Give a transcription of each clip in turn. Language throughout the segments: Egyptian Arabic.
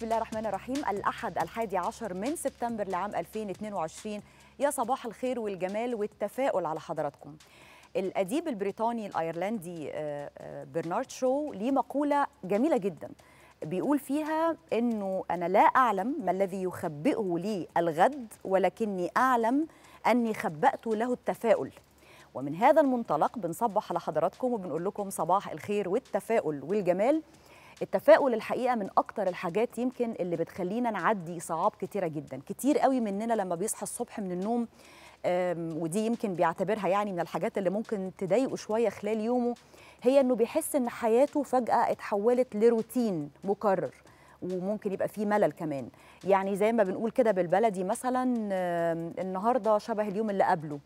الله الرحمن الرحيم الأحد الحادي عشر من سبتمبر لعام 2022 يا صباح الخير والجمال والتفاؤل على حضراتكم الأديب البريطاني الأيرلندي برنارد شو ليه مقولة جميلة جدا بيقول فيها أنه أنا لا أعلم ما الذي يخبئه لي الغد ولكني أعلم أني خبأت له التفاؤل ومن هذا المنطلق بنصبح على حضراتكم وبنقول لكم صباح الخير والتفاؤل والجمال التفاؤل الحقيقه من اكتر الحاجات يمكن اللي بتخلينا نعدي صعاب كتيره جدا كتير قوي مننا لما بيصحى الصبح من النوم ودي يمكن بيعتبرها يعني من الحاجات اللي ممكن تضايقه شويه خلال يومه هي انه بيحس ان حياته فجاه اتحولت لروتين مكرر وممكن يبقى فيه ملل كمان يعني زي ما بنقول كده بالبلدي مثلا النهارده شبه اليوم اللي قبله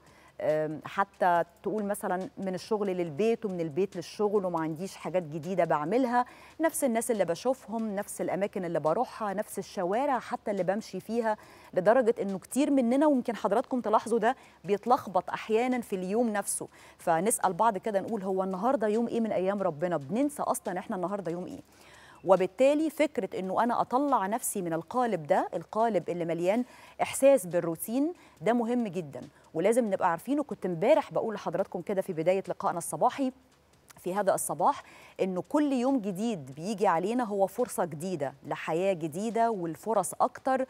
حتى تقول مثلا من الشغل للبيت ومن البيت للشغل وما عنديش حاجات جديده بعملها نفس الناس اللي بشوفهم نفس الاماكن اللي بروحها نفس الشوارع حتى اللي بمشي فيها لدرجه انه كتير مننا ويمكن حضراتكم تلاحظوا ده بيتلخبط احيانا في اليوم نفسه فنسال بعض كده نقول هو النهارده يوم ايه من ايام ربنا بننسى اصلا احنا النهارده يوم ايه وبالتالي فكره انه انا اطلع نفسي من القالب ده القالب اللي مليان احساس بالروتين ده مهم جدا ولازم نبقى عارفين وكنت امبارح بقول لحضراتكم كده في بدايه لقائنا الصباحي في هذا الصباح انه كل يوم جديد بيجي علينا هو فرصه جديده لحياه جديده والفرص اكتر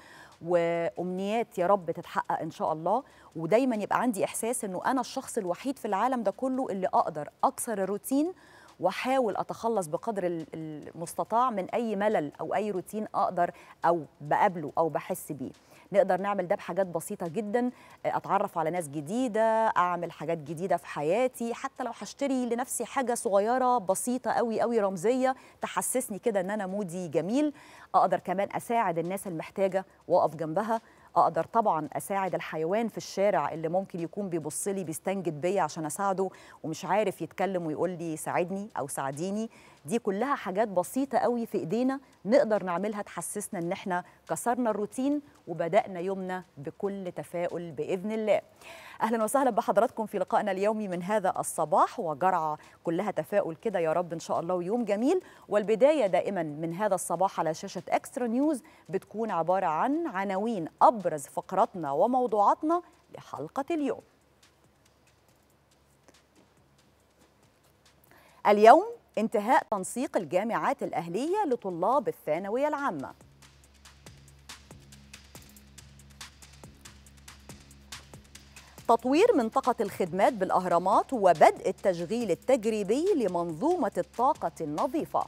وامنيات يا رب تتحقق ان شاء الله ودايما يبقى عندي احساس انه انا الشخص الوحيد في العالم ده كله اللي اقدر اكسر الروتين واحاول اتخلص بقدر المستطاع من اي ملل او اي روتين اقدر او بقابله او بحس بيه نقدر نعمل ده بحاجات بسيطه جدا اتعرف على ناس جديده اعمل حاجات جديده في حياتي حتى لو هشتري لنفسي حاجه صغيره بسيطه قوي قوي رمزيه تحسسني كده ان انا مودي جميل اقدر كمان اساعد الناس المحتاجه واقف جنبها اقدر طبعا اساعد الحيوان في الشارع اللي ممكن يكون بيبص لي بيستنجد بيا عشان اساعده ومش عارف يتكلم ويقول لي ساعدني او ساعديني دي كلها حاجات بسيطه قوي في ايدينا نقدر نعملها تحسسنا ان احنا كسرنا الروتين وبدانا يومنا بكل تفاؤل باذن الله اهلا وسهلا بحضراتكم في لقائنا اليومي من هذا الصباح وجرعه كلها تفاؤل كده يا رب ان شاء الله ويوم جميل والبدايه دائما من هذا الصباح على شاشه اكسترا نيوز بتكون عباره عن عناوين ابرز فقراتنا وموضوعاتنا لحلقه اليوم اليوم انتهاء تنسيق الجامعات الاهليه لطلاب الثانويه العامه تطوير منطقة الخدمات بالأهرامات وبدء التشغيل التجريبي لمنظومة الطاقة النظيفة.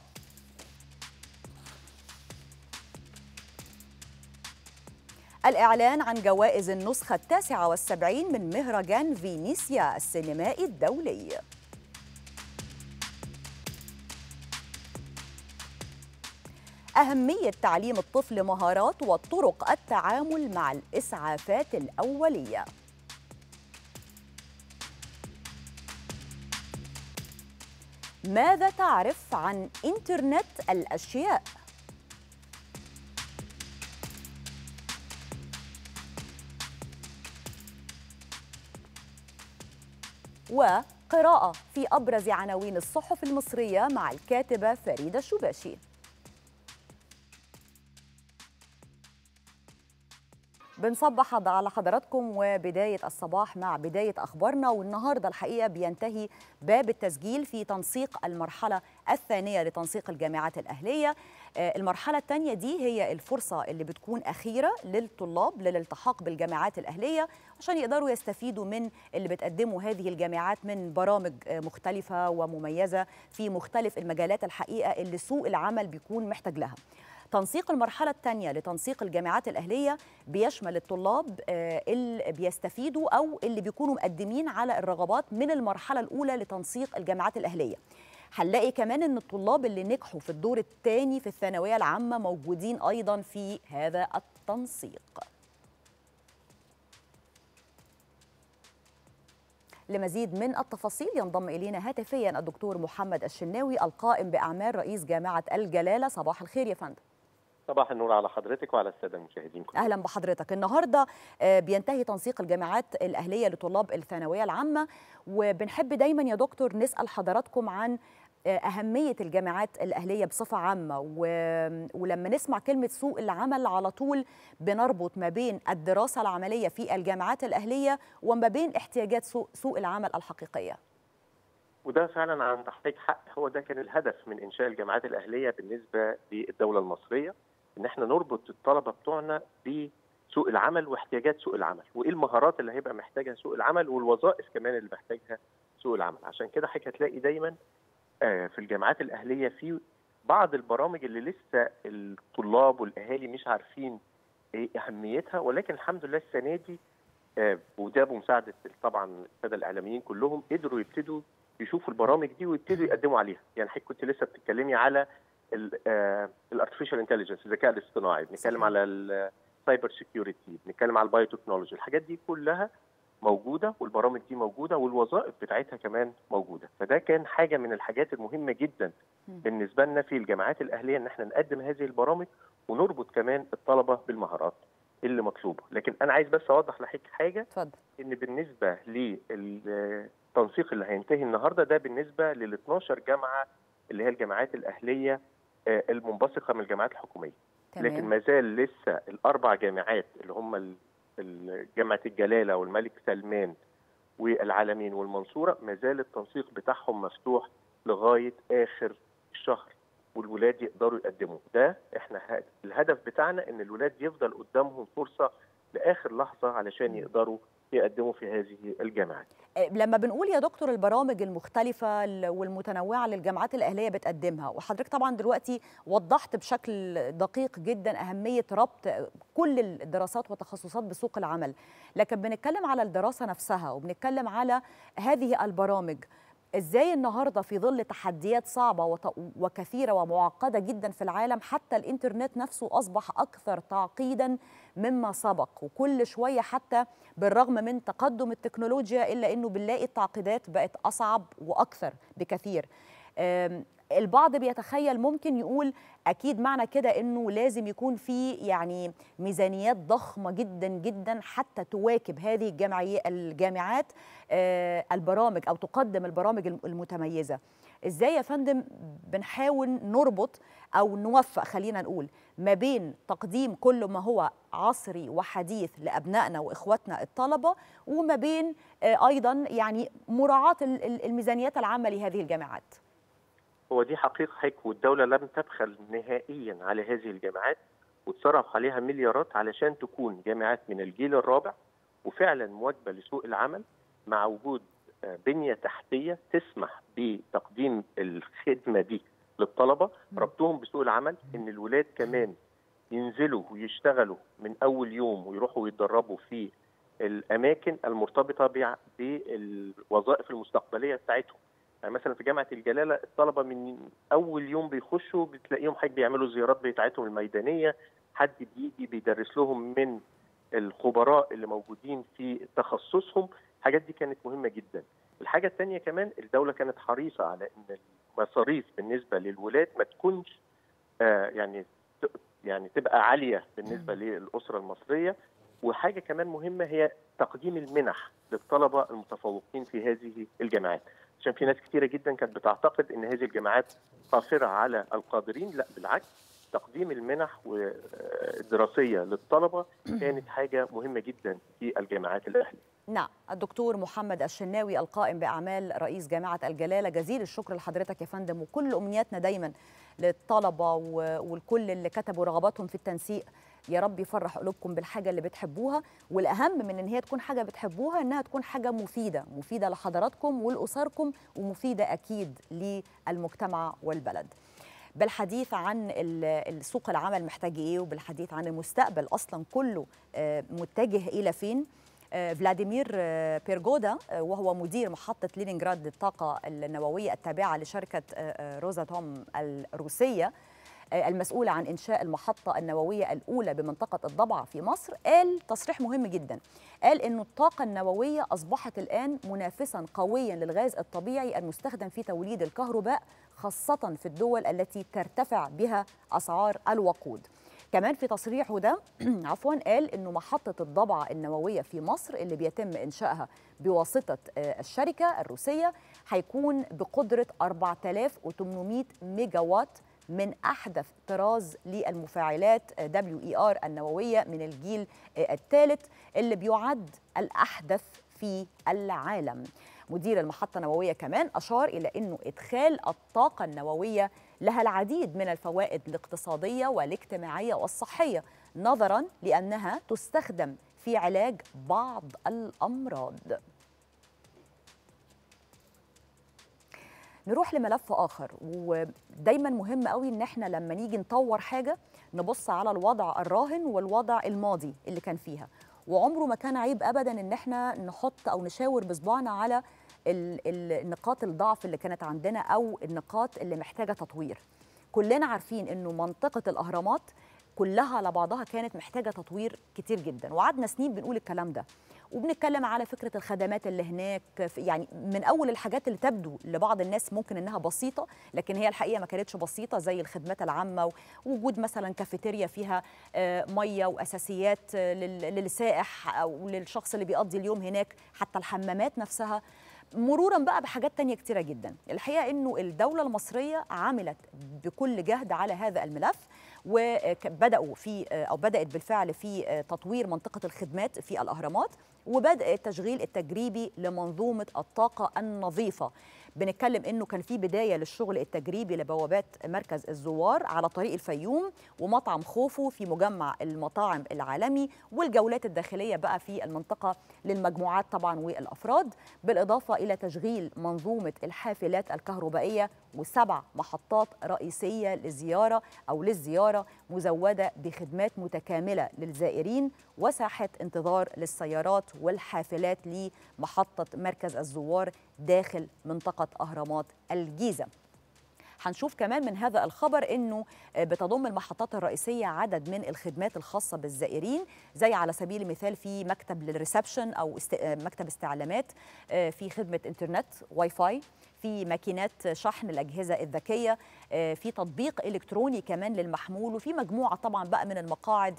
الإعلان عن جوائز النسخة التاسعة والسبعين من مهرجان فينيسيا السينمائي الدولي. أهمية تعليم الطفل مهارات وطرق التعامل مع الإسعافات الأولية. ماذا تعرف عن انترنت الاشياء وقراءه في ابرز عناوين الصحف المصريه مع الكاتبه فريده الشباشي بنصبح على حضراتكم وبداية الصباح مع بداية أخبارنا والنهاردة الحقيقة بينتهي باب التسجيل في تنسيق المرحلة الثانية لتنسيق الجامعات الأهلية المرحلة الثانية دي هي الفرصة اللي بتكون أخيرة للطلاب للالتحاق بالجامعات الأهلية عشان يقدروا يستفيدوا من اللي بتقدمه هذه الجامعات من برامج مختلفة ومميزة في مختلف المجالات الحقيقة اللي سوق العمل بيكون محتاج لها تنسيق المرحلة الثانية لتنسيق الجامعات الأهلية بيشمل الطلاب اللي بيستفيدوا أو اللي بيكونوا مقدمين على الرغبات من المرحلة الأولى لتنسيق الجامعات الأهلية هنلاقي كمان ان الطلاب اللي نجحوا في الدور الثاني في الثانويه العامه موجودين ايضا في هذا التنسيق لمزيد من التفاصيل ينضم الينا هاتفيا الدكتور محمد الشناوي القائم باعمال رئيس جامعه الجلاله صباح الخير يا فندم صباح النور على حضرتك وعلى الساده المشاهدين كلهم. اهلا بحضرتك النهارده بينتهي تنسيق الجامعات الاهليه لطلاب الثانويه العامه وبنحب دايما يا دكتور نسال حضراتكم عن أهمية الجامعات الأهلية بصفة عامة و... ولما نسمع كلمة سوق العمل على طول بنربط ما بين الدراسة العملية في الجامعات الأهلية وما بين احتياجات سوق, سوق العمل الحقيقية وده فعلا عن تحقيق حق هو ده كان الهدف من انشاء الجامعات الاهليه بالنسبه للدوله المصريه ان احنا نربط الطلبه بتوعنا بسوق العمل واحتياجات سوق العمل وايه المهارات اللي هيبقى محتاجها سوق العمل والوظائف كمان اللي محتاجها سوق العمل عشان كده حضرتك هتلاقي دايما في الجامعات الاهليه في بعض البرامج اللي لسه الطلاب والاهالي مش عارفين ايه اهميتها ولكن الحمد لله السنه دي وده بمساعده طبعا الساده الاعلاميين كلهم قدروا يبتدوا يشوفوا البرامج دي ويبتدوا يقدموا عليها يعني حضرتك كنت لسه بتتكلمي على الارتفيشال انتليجنس الذكاء الاصطناعي بنتكلم على السايبر سيكيورتي بنتكلم على البايوتكنولوجي الحاجات دي كلها موجوده والبرامج دي موجوده والوظائف بتاعتها كمان موجوده فده كان حاجه من الحاجات المهمه جدا بالنسبه لنا في الجامعات الاهليه ان احنا نقدم هذه البرامج ونربط كمان الطلبه بالمهارات اللي مطلوبه لكن انا عايز بس اوضح لحضرتك حاجه اتفضل ان بالنسبه للتنسيق اللي هينتهي النهارده ده بالنسبه لل 12 جامعه اللي هي الجامعات الاهليه المنبثقه من الجامعات الحكوميه تمام. لكن ما زال لسه الاربع جامعات اللي هم جامعه الجلاله والملك سلمان والعالمين والمنصوره ما زال التنسيق بتاعهم مفتوح لغايه اخر الشهر والولاد يقدروا يقدموا ده احنا الهدف بتاعنا ان الولاد يفضل قدامهم فرصه لاخر لحظه علشان يقدروا يقدموا في هذه الجامعات لما بنقول يا دكتور البرامج المختلفة والمتنوعة اللي الجامعات الأهلية بتقدمها وحضرتك طبعا دلوقتي وضحت بشكل دقيق جدا أهمية ربط كل الدراسات والتخصصات بسوق العمل لكن بنتكلم على الدراسة نفسها وبنتكلم على هذه البرامج ازاي النهارده في ظل تحديات صعبه وكثيره ومعقده جدا في العالم حتى الانترنت نفسه اصبح اكثر تعقيدا مما سبق وكل شويه حتى بالرغم من تقدم التكنولوجيا الا انه بنلاقي التعقيدات بقت اصعب واكثر بكثير البعض بيتخيل ممكن يقول اكيد معنى كده انه لازم يكون في يعني ميزانيات ضخمه جدا جدا حتى تواكب هذه الجامعيه الجامعات البرامج او تقدم البرامج المتميزه ازاي يا فندم بنحاول نربط او نوفق خلينا نقول ما بين تقديم كل ما هو عصري وحديث لابنائنا واخواتنا الطلبه وما بين ايضا يعني مراعاه الميزانيات العامه لهذه الجامعات هو دي حقيقة حك والدولة لم تبخل نهائيا على هذه الجامعات وتصرف عليها مليارات علشان تكون جامعات من الجيل الرابع وفعلا مواكبة لسوق العمل مع وجود بنية تحتية تسمح بتقديم الخدمة دي للطلبة ربطهم بسوق العمل ان الولاد كمان ينزلوا ويشتغلوا من اول يوم ويروحوا يتدربوا في الاماكن المرتبطة بالوظائف المستقبلية بتاعتهم يعني مثلا في جامعه الجلاله الطلبه من اول يوم بيخشوا بتلاقيهم حاجه بيعملوا زيارات بتاعتهم الميدانيه حد بيجي بيدرس لهم من الخبراء اللي موجودين في تخصصهم الحاجات دي كانت مهمه جدا الحاجه الثانيه كمان الدوله كانت حريصه على ان المصاريف بالنسبه للولاد ما تكونش آه يعني يعني تبقى عاليه بالنسبه للاسره المصريه وحاجه كمان مهمه هي تقديم المنح للطلبه المتفوقين في هذه الجامعات عشان في ناس كتيره جدا كانت بتعتقد ان هذه الجامعات قاصره على القادرين لا بالعكس تقديم المنح الدراسيه للطلبه كانت حاجه مهمه جدا في الجامعات الاهليه نعم الدكتور محمد الشناوي القائم باعمال رئيس جامعه الجلاله جزيل الشكر لحضرتك يا فندم وكل امنياتنا دايما للطلبه والكل اللي كتبوا رغباتهم في التنسيق يا رب يفرح قلوبكم بالحاجه اللي بتحبوها والاهم من ان هي تكون حاجه بتحبوها انها تكون حاجه مفيده مفيده لحضراتكم ولاسركم ومفيده اكيد للمجتمع والبلد بالحديث عن سوق العمل محتاج ايه وبالحديث عن المستقبل اصلا كله متجه الى فين فلاديمير بيرجودا وهو مدير محطة لينينجراد للطاقة النووية التابعة لشركة روزاتوم الروسية المسؤولة عن إنشاء المحطة النووية الأولى بمنطقة الضبعة في مصر قال تصريح مهم جدا قال أن الطاقة النووية أصبحت الآن منافسا قويا للغاز الطبيعي المستخدم في توليد الكهرباء خاصة في الدول التي ترتفع بها أسعار الوقود كمان في تصريحه ده عفوا قال انه محطه الضبعه النوويه في مصر اللي بيتم انشائها بواسطه الشركه الروسيه هيكون بقدره 4800 ميجا وات من احدث طراز للمفاعلات دبليو اي ار النوويه من الجيل الثالث اللي بيعد الاحدث في العالم. مدير المحطه النوويه كمان اشار الى انه ادخال الطاقه النوويه لها العديد من الفوائد الاقتصاديه والاجتماعيه والصحيه نظرا لانها تستخدم في علاج بعض الامراض. نروح لملف اخر ودايما مهم قوي ان احنا لما نيجي نطور حاجه نبص على الوضع الراهن والوضع الماضي اللي كان فيها وعمره ما كان عيب ابدا ان احنا نحط او نشاور بصبعنا على النقاط الضعف اللي كانت عندنا او النقاط اللي محتاجه تطوير كلنا عارفين انه منطقه الاهرامات كلها على بعضها كانت محتاجه تطوير كتير جدا وقعدنا سنين بنقول الكلام ده وبنتكلم على فكره الخدمات اللي هناك يعني من اول الحاجات اللي تبدو لبعض الناس ممكن انها بسيطه لكن هي الحقيقه ما كانتش بسيطه زي الخدمات العامه ووجود مثلا كافيتيريا فيها ميه واساسيات للسائح او للشخص اللي بيقضي اليوم هناك حتى الحمامات نفسها مرورا بقى بحاجات تانية كتيرة جدا الحقيقة أنه الدولة المصرية عملت بكل جهد على هذا الملف وبداوا في او بدات بالفعل في تطوير منطقه الخدمات في الاهرامات وبدا التشغيل التجريبي لمنظومه الطاقه النظيفه بنتكلم انه كان في بدايه للشغل التجريبي لبوابات مركز الزوار على طريق الفيوم ومطعم خوفو في مجمع المطاعم العالمي والجولات الداخليه بقى في المنطقه للمجموعات طبعا والافراد بالاضافه الى تشغيل منظومه الحافلات الكهربائيه وسبع محطات رئيسيه لزياره او للزياره مزوده بخدمات متكامله للزائرين وساحه انتظار للسيارات والحافلات لمحطه مركز الزوار داخل منطقه اهرامات الجيزه. هنشوف كمان من هذا الخبر انه بتضم المحطات الرئيسيه عدد من الخدمات الخاصه بالزائرين زي على سبيل المثال في مكتب للريسبشن او است... مكتب استعلامات في خدمه انترنت واي فاي في ماكينات شحن الاجهزه الذكيه في تطبيق الكتروني كمان للمحمول وفي مجموعه طبعا بقى من المقاعد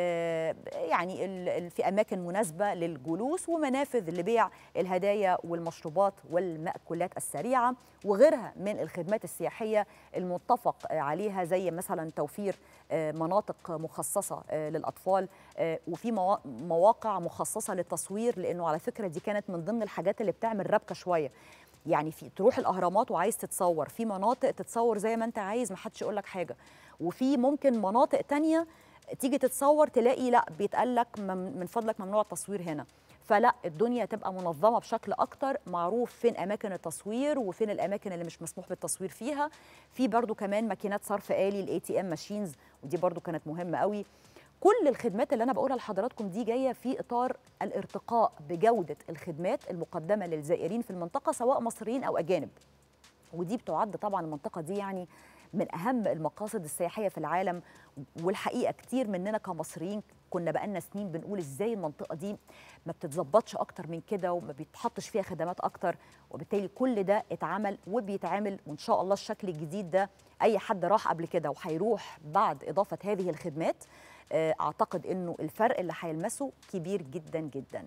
يعني في اماكن مناسبه للجلوس ومنافذ لبيع الهدايا والمشروبات والمأكولات السريعه وغيرها من الخدمات السياحيه المتفق عليها زي مثلا توفير مناطق مخصصه للاطفال وفي مواقع مخصصه للتصوير لانه على فكره دي كانت من ضمن الحاجات اللي بتعمل ربكه شويه يعني في تروح الاهرامات وعايز تتصور في مناطق تتصور زي ما انت عايز ما حدش يقول لك حاجه وفي ممكن مناطق تانية تيجي تتصور تلاقي لا بيتقال لك من فضلك ممنوع التصوير هنا فلا الدنيا تبقى منظمه بشكل اكتر معروف فين اماكن التصوير وفين الاماكن اللي مش مسموح بالتصوير فيها في برضو كمان ماكينات صرف آلي الاي تي ام ماشينز ودي برضو كانت مهمه قوي كل الخدمات اللي انا بقولها لحضراتكم دي جايه في اطار الارتقاء بجوده الخدمات المقدمه للزائرين في المنطقه سواء مصريين او اجانب ودي بتعد طبعا المنطقه دي يعني من اهم المقاصد السياحيه في العالم والحقيقه كتير مننا كمصريين كنا بقالنا سنين بنقول ازاي المنطقه دي ما بتتظبطش اكتر من كده وما بيتحطش فيها خدمات اكتر وبالتالي كل ده اتعمل وبيتعمل وان شاء الله الشكل الجديد ده اي حد راح قبل كده وهيروح بعد اضافه هذه الخدمات اعتقد انه الفرق اللي هيلمسه كبير جدا جدا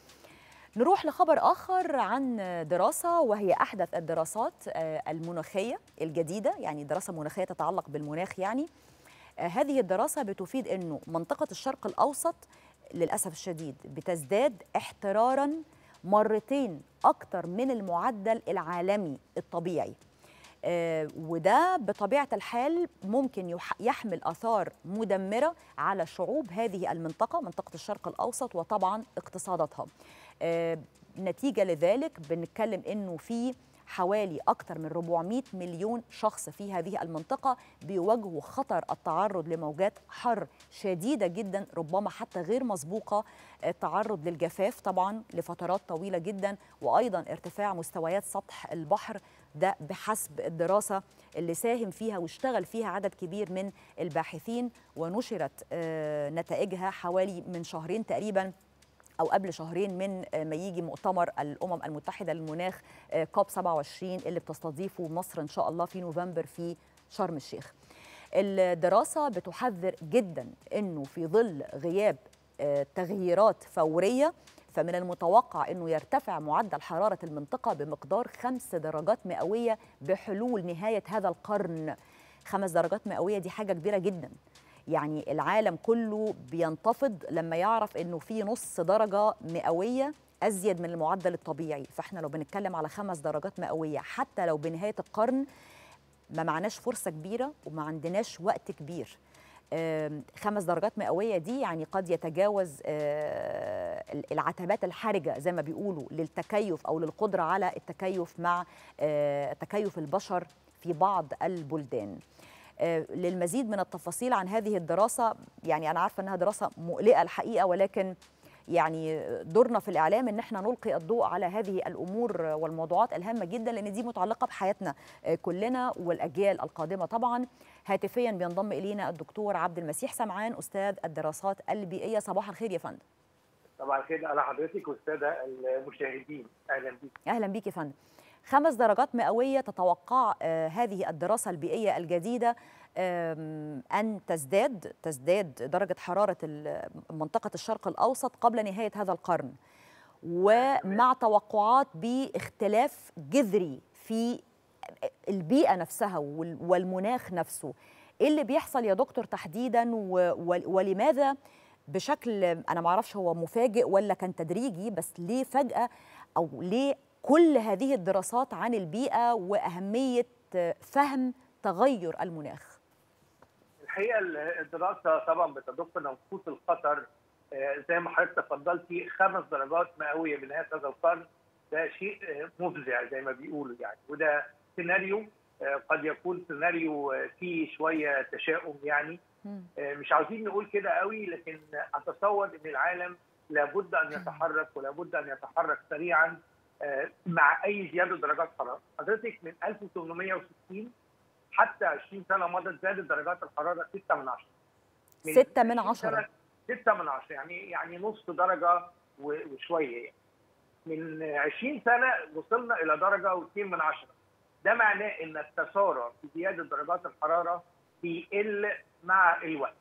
نروح لخبر اخر عن دراسه وهي احدث الدراسات المناخيه الجديده يعني دراسه مناخيه تتعلق بالمناخ يعني هذه الدراسه بتفيد انه منطقه الشرق الاوسط للاسف الشديد بتزداد احترارا مرتين اكتر من المعدل العالمي الطبيعي آه وده بطبيعه الحال ممكن يحمل اثار مدمره على شعوب هذه المنطقه منطقه الشرق الاوسط وطبعا اقتصاداتها آه نتيجه لذلك بنتكلم انه في حوالي أكثر من 400 مليون شخص في هذه المنطقة بيواجهوا خطر التعرض لموجات حر شديدة جدا ربما حتى غير مسبوقة التعرض للجفاف طبعا لفترات طويلة جدا وأيضا ارتفاع مستويات سطح البحر ده بحسب الدراسة اللي ساهم فيها واشتغل فيها عدد كبير من الباحثين ونشرت نتائجها حوالي من شهرين تقريباً او قبل شهرين من ما يجي مؤتمر الامم المتحده للمناخ كوب 27 اللي بتستضيفه مصر ان شاء الله في نوفمبر في شرم الشيخ. الدراسة بتحذر جدا أنه في ظل غياب تغييرات فورية فمن المتوقع أنه يرتفع معدل حرارة المنطقة بمقدار خمس درجات مئوية بحلول نهاية هذا القرن خمس درجات مئوية دي حاجة كبيرة جدا يعني العالم كله بينتفض لما يعرف أنه في نص درجة مئوية أزيد من المعدل الطبيعي فإحنا لو بنتكلم على خمس درجات مئوية حتى لو بنهاية القرن ما معناش فرصة كبيرة وما عندناش وقت كبير خمس درجات مئوية دي يعني قد يتجاوز العتبات الحرجة زي ما بيقولوا للتكيف أو للقدرة على التكيف مع تكيف البشر في بعض البلدان للمزيد من التفاصيل عن هذه الدراسة يعني أنا عارفة أنها دراسة مقلقة الحقيقة ولكن يعني دورنا في الاعلام ان احنا نلقي الضوء على هذه الامور والموضوعات الهامه جدا لان دي متعلقه بحياتنا كلنا والاجيال القادمه طبعا هاتفيا بينضم الينا الدكتور عبد المسيح سمعان استاذ الدراسات البيئيه صباح الخير يا فندم صباح الخير على حضرتك والساده المشاهدين اهلا بيك اهلا بيك يا فندم خمس درجات مئويه تتوقع هذه الدراسه البيئيه الجديده أن تزداد تزداد درجة حرارة منطقة الشرق الأوسط قبل نهاية هذا القرن ومع توقعات باختلاف جذري في البيئة نفسها والمناخ نفسه إيه اللي بيحصل يا دكتور تحديدا ولماذا بشكل أنا معرفش هو مفاجئ ولا كان تدريجي بس ليه فجأة أو ليه كل هذه الدراسات عن البيئة وأهمية فهم تغير المناخ الحقيقه الدراسه طبعا بتدق نفوس الخطر زي ما حضرتك تفضلتي خمس درجات مئويه بنهايه هذا القرن ده شيء مفزع زي ما بيقولوا يعني وده سيناريو قد يكون سيناريو فيه شويه تشاؤم يعني مش عاوزين نقول كده قوي لكن اتصور ان العالم لابد ان يتحرك ولابد ان يتحرك سريعا مع اي زياده درجات حراره حضرتك من 1860 حتى 20 سنه مضت زادت درجات الحراره 6 من 10 6 من 10 6 من 10 يعني يعني نص درجه وشويه يعني. من 20 سنه وصلنا الى درجه و2 من 10 ده معناه ان التسارع في زياده درجات الحراره بيقل مع الوقت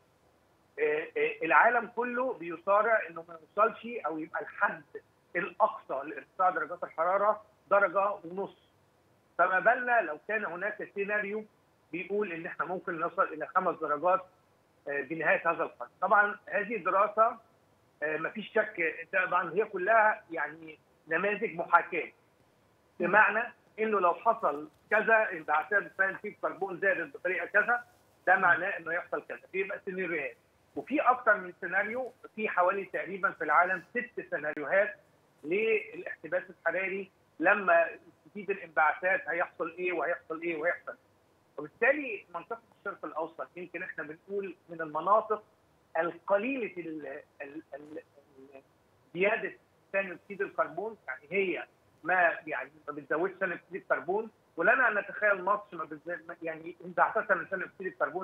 العالم كله بيصارع انه ما يوصلش او يبقى الحد الاقصى لارتفاع درجات الحراره درجه ونص فما بالنا لو كان هناك سيناريو بيقول ان احنا ممكن نصل الى خمس درجات بنهايه هذا القرن. طبعا هذه الدراسه ما فيش شك طبعا هي كلها يعني نماذج محاكاه. بمعنى انه لو حصل كذا انبعاثات ثاني اكسيد الكربون زادت بطريقه كذا ده معناه انه يحصل كذا بيبقى سيناريوهات وفي اكثر من سيناريو في حوالي تقريبا في العالم ست سيناريوهات للاحتباس الحراري لما تزيد الانبعاثات هيحصل ايه وهيحصل ايه وهيحصل وبالتالي منطقه الشرق الاوسط يمكن احنا بنقول من المناطق القليله ال ال ال زياده ثاني اكسيد الكربون يعني هي ما يعني ما بتزودش ثاني اكسيد الكربون ولنا ان نتخيل مصر ما يعني انبعاثاتها من ثاني اكسيد الكربون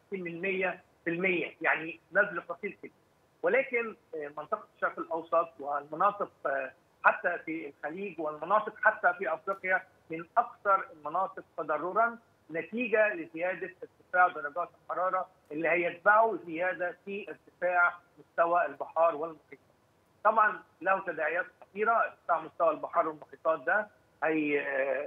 68% يعني نزل قصير كده ولكن منطقه الشرق الاوسط والمناطق حتى في الخليج والمناطق حتى في افريقيا من اكثر المناطق تضررا نتيجه لزياده ارتفاع درجات الحراره اللي هيتبعه زياده في ارتفاع مستوى البحار والمحيطات. طبعا له تداعيات خطيره ارتفاع مستوى البحار والمحيطات ده هي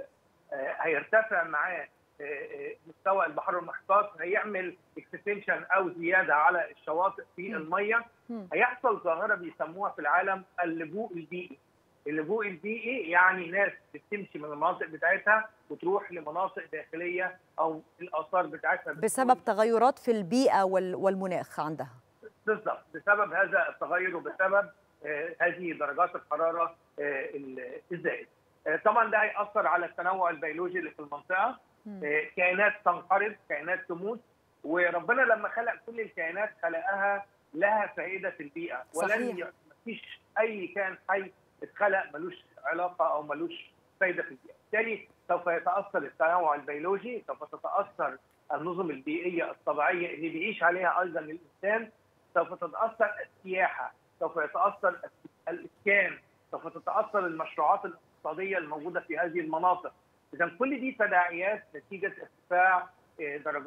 هيرتفع معاه مستوى البحار والمحيطات هيعمل اكستنشن او زياده على الشواطئ في الميه هيحصل ظاهره بيسموها في العالم اللجوء البيئي اللجوء البيئي يعني ناس بتمشي من المناطق بتاعتها وتروح لمناطق داخليه او الاثار بتاعتها بسبب تغيرات في البيئه والمناخ عندها بالضبط بسبب هذا التغير وبسبب آه هذه درجات الحراره آه الزائده آه طبعا ده هياثر على التنوع البيولوجي اللي في المنطقه كائنات تنقرض كائنات تموت وربنا لما خلق كل الكائنات خلقها لها فائده في البيئه ولن مفيش اي كائن حي اتخلق ملوش علاقه او ملوش فايده في البيئه، بالتالي سوف يتاثر التنوع البيولوجي، سوف تتاثر النظم البيئيه الطبيعيه اللي بيعيش عليها ايضا الانسان، سوف تتاثر السياحه، سوف يتاثر الاسكان، سوف تتاثر المشروعات الاقتصاديه الموجوده في هذه المناطق. اذا كل دي تداعيات نتيجه ارتفاع درجات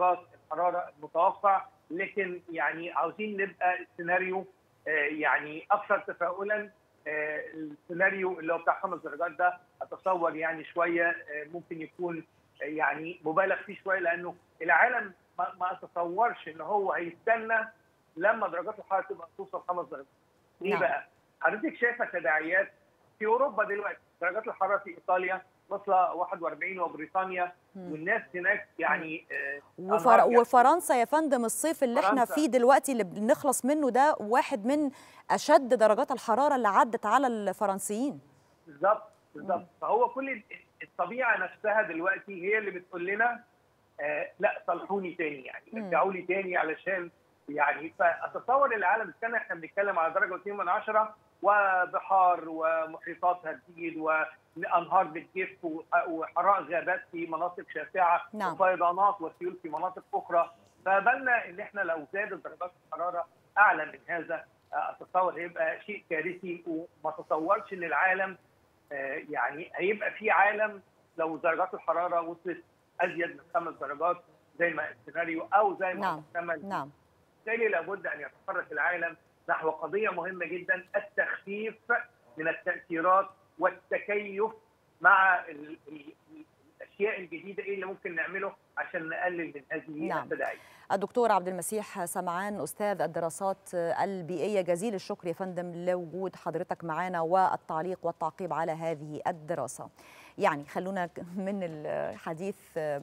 الحراره المتوقع لكن يعني عاوزين نبقى السيناريو يعني اكثر تفاؤلا السيناريو اللي هو بتاع خمس درجات ده اتصور يعني شويه ممكن يكون يعني مبالغ فيه شويه لانه العالم ما اتصورش ان هو هيستنى لما درجات الحراره تبقى توصل خمس درجات. ليه نعم. بقى؟ حضرتك شايفه تداعيات في اوروبا دلوقتي درجات الحراره في ايطاليا واصله 41 وبريطانيا مم. والناس هناك يعني آه وفر... وفرنسا يا فندم الصيف اللي فرنسا. احنا فيه دلوقتي اللي بنخلص منه ده واحد من اشد درجات الحراره اللي عدت على الفرنسيين بالظبط بالظبط فهو كل الطبيعه نفسها دلوقتي هي اللي بتقول لنا آه لا صلحوني تاني يعني رجعوا لي تاني علشان يعني فاتصور العالم استنى احنا بنتكلم على درجه 2 من 10 وبحار ومحيطات هتزيد وانهار بتجف وحرائق غابات في مناطق شاسعه نعم. وفيضانات وسيول في مناطق اخرى فبالنا ان احنا لو زادت درجات الحراره اعلى من هذا اتصور هيبقى شيء كارثي وما اتصورش ان العالم يعني هيبقى في عالم لو درجات الحراره وصلت ازيد من خمس درجات زي ما السيناريو او زي ما نعم. محتمل نعم بالتالي لابد ان يتحرك العالم نحو قضيه مهمه جدا التخفيف من التاثيرات والتكيف مع ال ال الاشياء الجديده ايه اللي ممكن نعمله عشان نقلل من هذه نعم. التداعيات. الدكتور عبد المسيح سمعان استاذ الدراسات البيئيه جزيل الشكر يا فندم لوجود حضرتك معنا والتعليق والتعقيب على هذه الدراسه. يعني خلونا من الحديث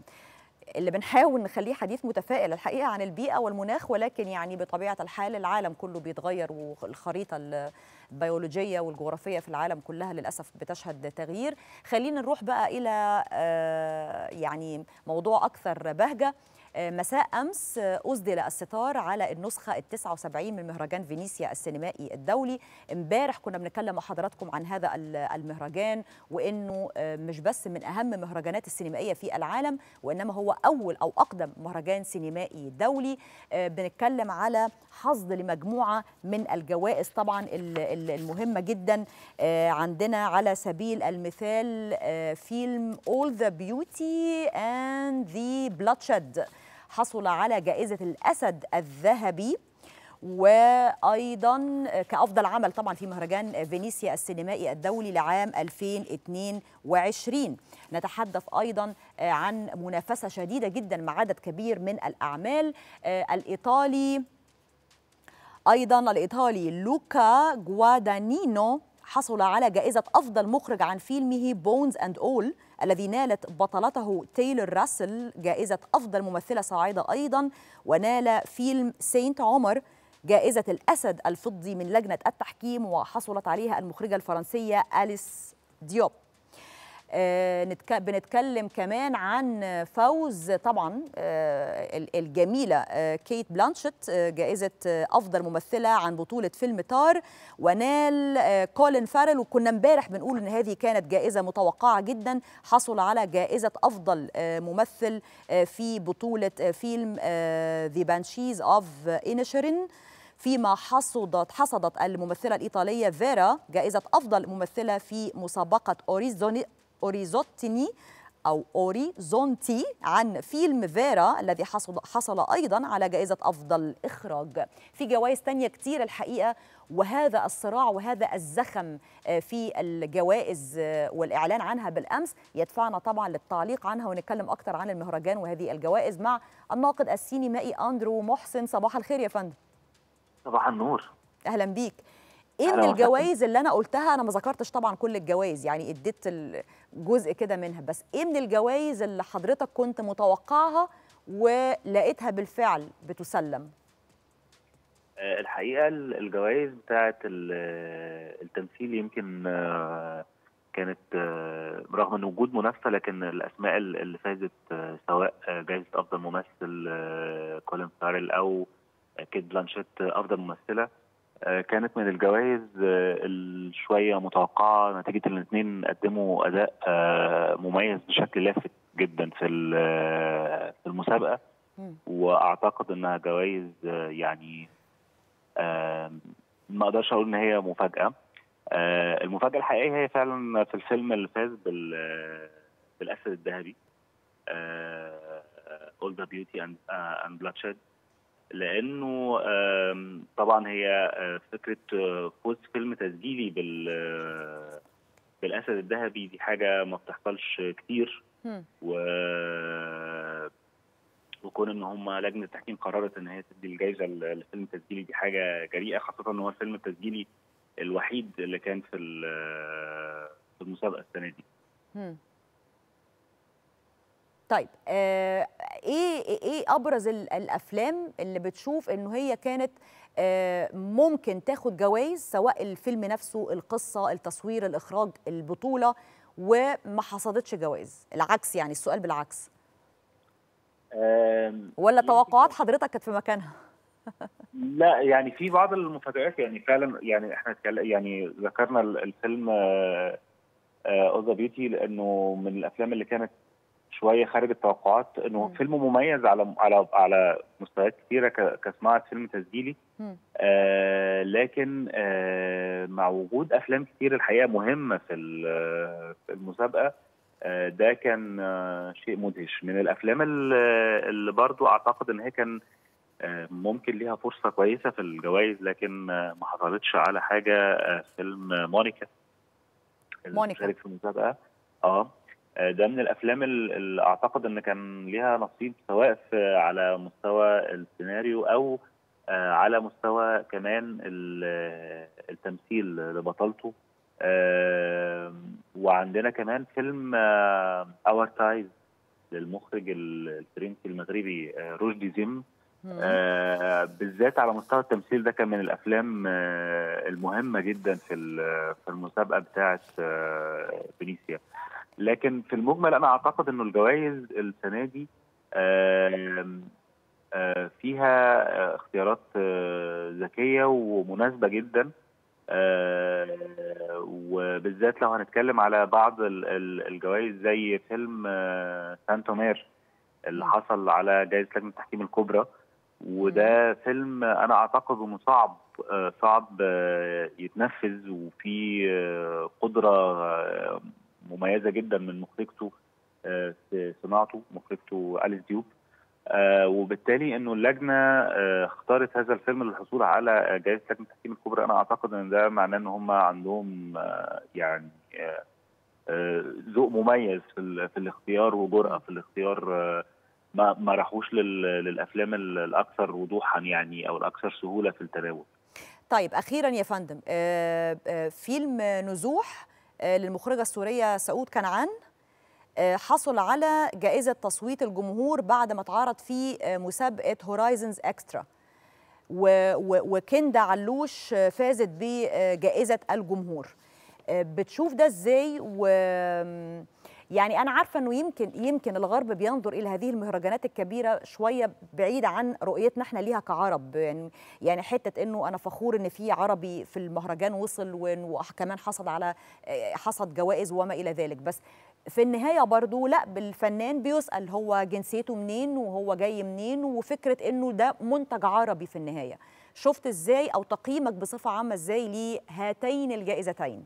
اللي بنحاول نخليه حديث متفائل الحقيقه عن البيئه والمناخ ولكن يعني بطبيعه الحال العالم كله بيتغير والخريطه البيولوجيه والجغرافيه في العالم كلها للاسف بتشهد تغيير خلينا نروح بقى الى يعني موضوع اكثر بهجه مساء امس اسدل الستار على النسخه ال 79 من مهرجان فينيسيا السينمائي الدولي امبارح كنا بنتكلم مع حضراتكم عن هذا المهرجان وانه مش بس من اهم مهرجانات السينمائيه في العالم وانما هو اول او اقدم مهرجان سينمائي دولي بنتكلم على حصد لمجموعه من الجوائز طبعا المهمه جدا عندنا على سبيل المثال فيلم All the Beauty and the Bloodshed حصل على جائزة الأسد الذهبي وأيضا كأفضل عمل طبعا في مهرجان فينيسيا السينمائي الدولي لعام 2022 نتحدث أيضا عن منافسة شديدة جدا مع عدد كبير من الأعمال الإيطالي أيضا الإيطالي لوكا جوادانينو حصل على جائزة أفضل مخرج عن فيلمه بونز أند أول الذي نالت بطلته تايلور راسل جائزة أفضل ممثلة صاعدة أيضا ونال فيلم سينت عمر جائزة الأسد الفضي من لجنة التحكيم وحصلت عليها المخرجة الفرنسية أليس ديوب آه بنتكلم كمان عن فوز طبعا آه الجميله آه كيت بلانشيت جائزه افضل ممثله عن بطوله فيلم تار ونال كولين فارل وكنا امبارح بنقول ان هذه كانت جائزه متوقعه جدا حصل على جائزه افضل ممثل في بطوله فيلم ذا بانشيز اوف انشرين فيما حصدت حصدت الممثله الايطاليه فيرا جائزه افضل ممثله في مسابقه اوريزوني اوريزوتيني او اوريزونتي عن فيلم فيرا الذي حصل حصل ايضا على جائزه افضل اخراج في جوائز تانية كتير الحقيقه وهذا الصراع وهذا الزخم في الجوائز والاعلان عنها بالامس يدفعنا طبعا للتعليق عنها ونتكلم اكثر عن المهرجان وهذه الجوائز مع الناقد السينمائي اندرو محسن صباح الخير يا فندم صباح النور اهلا بيك ايه من الجوائز اللي انا قلتها انا ما ذكرتش طبعا كل الجوائز يعني اديت جزء كده منها بس ايه من الجوائز اللي حضرتك كنت متوقعها ولقيتها بالفعل بتسلم الحقيقه الجوائز بتاعه التمثيل يمكن كانت رغم ان وجود منافسه لكن الاسماء اللي فازت سواء جائزه افضل ممثل كولين فارل او كيت بلانشيت افضل ممثله كانت من الجوائز الشويه متوقعه نتيجه ان الاثنين قدموا اداء مميز بشكل لافت جدا في في المسابقه واعتقد انها جوائز يعني ما اقدرش اقول ان هي مفاجاه المفاجاه الحقيقيه هي فعلا في الفيلم اللي فاز بالاسد الذهبي All the Beauty and, uh, and Bloodshed لانه آم، طبعا هي آه، فكره آه، فوز فيلم تسجيلي بال آه، بالاسد الذهبي دي حاجه ما بتحصلش كتير مم. و وكون ان هم لجنه التحكيم قررت ان هي تدي الجائزه للفيلم التسجيلي دي حاجه جريئه خاصه ان هو الفيلم التسجيلي الوحيد اللي كان في ال- في المسابقه السنه دي مم. طيب آه ايه ايه ابرز ال- الافلام اللي بتشوف انه هي كانت آه ممكن تاخد جوائز سواء الفيلم نفسه القصه التصوير الاخراج البطوله وما حصدتش جوائز العكس يعني السؤال بالعكس آم، ولا توقعات حضرتك كانت في مكانها لا يعني في بعض المفاجآت يعني فعلا يعني احنا اتكل- يعني ذكرنا ال- الفيلم اول ذا بيوتي لانه من الافلام اللي كانت شويه خارج التوقعات انه مم. فيلم مميز على على على مستويات كثيره ك- كصناعه فيلم تسجيلي مم. آه لكن آه مع وجود افلام كتير الحقيقه مهمه في ال- في المسابقه آه ده كان آه شيء مدهش من الافلام ال- اللي برضو اعتقد ان هي كان آه ممكن ليها فرصه كويسه في الجوائز لكن آه ما حصلتش على حاجه آه فيلم آه مونيكا اللي مونيكا. شارك في المسابقه اه آه، ده من الافلام ال- اللي اعتقد ان كان ليها نصيب سواء في على مستوى السيناريو او آه، على مستوى كمان ال- التمثيل لبطلته آه، وعندنا كمان فيلم اور تايز للمخرج ال- الفرنسي المغربي آه، رشدي زيم مم. آه، بالذات على مستوى التمثيل ده كان من الافلام آه، المهمه جدا في ال- في المسابقه بتاعه آه، فينيسيا لكن في المجمل انا اعتقد انه الجوائز السنه دي آم، آه، فيها آه، اختيارات آه، ذكيه ومناسبه جدا آه، وبالذات لو هنتكلم على بعض ال- ال- الجوائز زي فيلم آه، سانتومير اللي مم. حصل على جائزه لجنه التحكيم الكبرى وده فيلم انا اعتقد انه صعب آه، صعب آه، يتنفذ وفي آه، قدره آه، مميزه جدا من مخرجته آه، في صناعته مخرجته اليس ديوب آه، وبالتالي انه اللجنه آه، اختارت هذا الفيلم للحصول على جائزه لجنه التحكيم الكبرى انا اعتقد ان ده معناه ان هم عندهم آه، يعني آه، آه، ذوق مميز في, ال- في الاختيار وجرأه في الاختيار آه، ما ما راحوش لل- للافلام ال- الاكثر وضوحا يعني او الاكثر سهوله في التناول طيب اخيرا يا فندم آه، آه، فيلم نزوح آه، للمخرجه السوريه سعود كنعان آه، حصل على جائزه تصويت الجمهور بعد ما اتعرض في آه، مسابقه هورايزنز اكسترا وكندا علوش آه، فازت بجائزه الجمهور آه، بتشوف ده ازاي و يعني انا عارفه انه يمكن يمكن الغرب بينظر الى هذه المهرجانات الكبيره شويه بعيده عن رؤيتنا احنا ليها كعرب يعني يعني حته انه انا فخور ان في عربي في المهرجان وصل وإنه كمان حصد على آه، حصد جوائز وما الى ذلك بس في النهايه برضو لا بالفنان بيسال هو جنسيته منين وهو جاي منين وفكره انه ده منتج عربي في النهايه شفت ازاي او تقييمك بصفه عامه ازاي لهاتين الجائزتين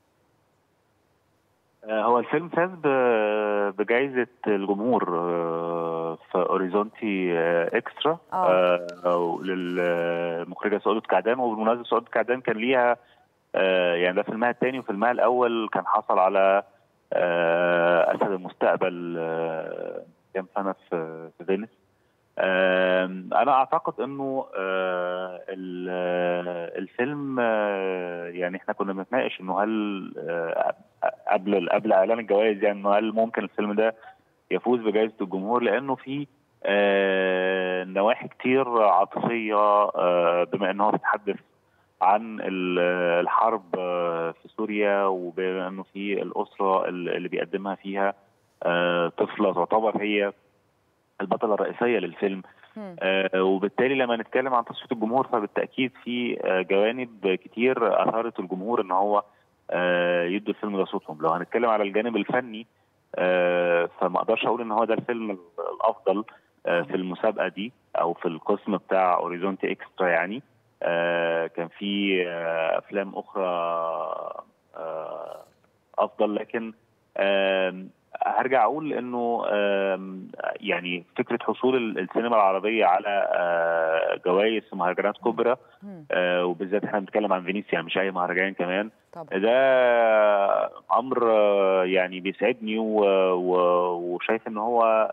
آه، هو الفيلم فاز ب- بجائزة الجمهور آه، في اوريزونتي آه، اكسترا آه. آه، للمخرجة سعود كعدان وبالمناسبة سعود كعدان كان ليها آه، يعني ده فيلمها الثاني وفيلمها الأول كان حصل على آه، أسد المستقبل آه، كام سنة في في فينيس آم، انا اعتقد انه آه، ال- آه، الفيلم آه، يعني احنا كنا بنتناقش انه هل آه، قبل قبل اعلان الجوائز يعني انه هل ممكن الفيلم ده يفوز بجائزه الجمهور لانه في آه، نواحي كتير عاطفيه آه، بما ان هو بيتحدث عن ال- الحرب آه، في سوريا وبما انه في الاسره اللي بيقدمها فيها آه، طفله تعتبر هي البطله الرئيسيه للفيلم مم. آه، وبالتالي لما نتكلم عن تصويت الجمهور فبالتاكيد في آه، جوانب كتير اثارت الجمهور ان هو آه، يدوا الفيلم ده صوتهم لو هنتكلم على الجانب الفني آه، فما اقدرش اقول ان هو ده الفيلم الافضل آه، في المسابقه دي او في القسم بتاع اوريزونتي اكسترا يعني آه، كان في آه، افلام اخرى آه، افضل لكن آم، هرجع اقول انه يعني فكره حصول السينما العربيه على جوائز في مهرجانات كبرى وبالذات احنا بنتكلم عن فينيسيا يعني مش اي مهرجان كمان طبعا. ده امر يعني بيسعدني وشايف ان هو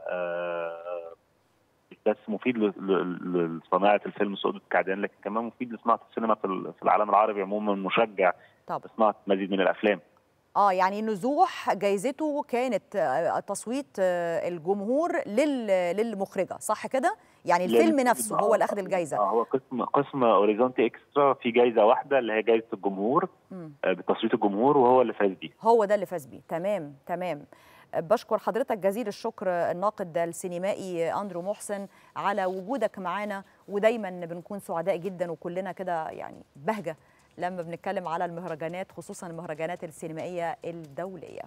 بس مفيد لصناعه الفيلم سعود الكعدان لكن كمان مفيد لصناعه السينما في العالم العربي عموما مشجع طبعا. لصناعه مزيد من الافلام اه يعني نزوح جايزته كانت تصويت الجمهور للمخرجه صح كده يعني الفيلم نفسه هو اللي اخذ الجايزه اه هو قسم قسم اوريزونتي اكسترا في جايزه واحده اللي هي جايزه الجمهور بتصويت الجمهور وهو اللي فاز بيه هو ده اللي فاز بيه تمام تمام بشكر حضرتك جزيل الشكر الناقد السينمائي اندرو محسن على وجودك معانا ودايما بنكون سعداء جدا وكلنا كده يعني بهجه لما بنتكلم على المهرجانات خصوصا المهرجانات السينمائيه الدوليه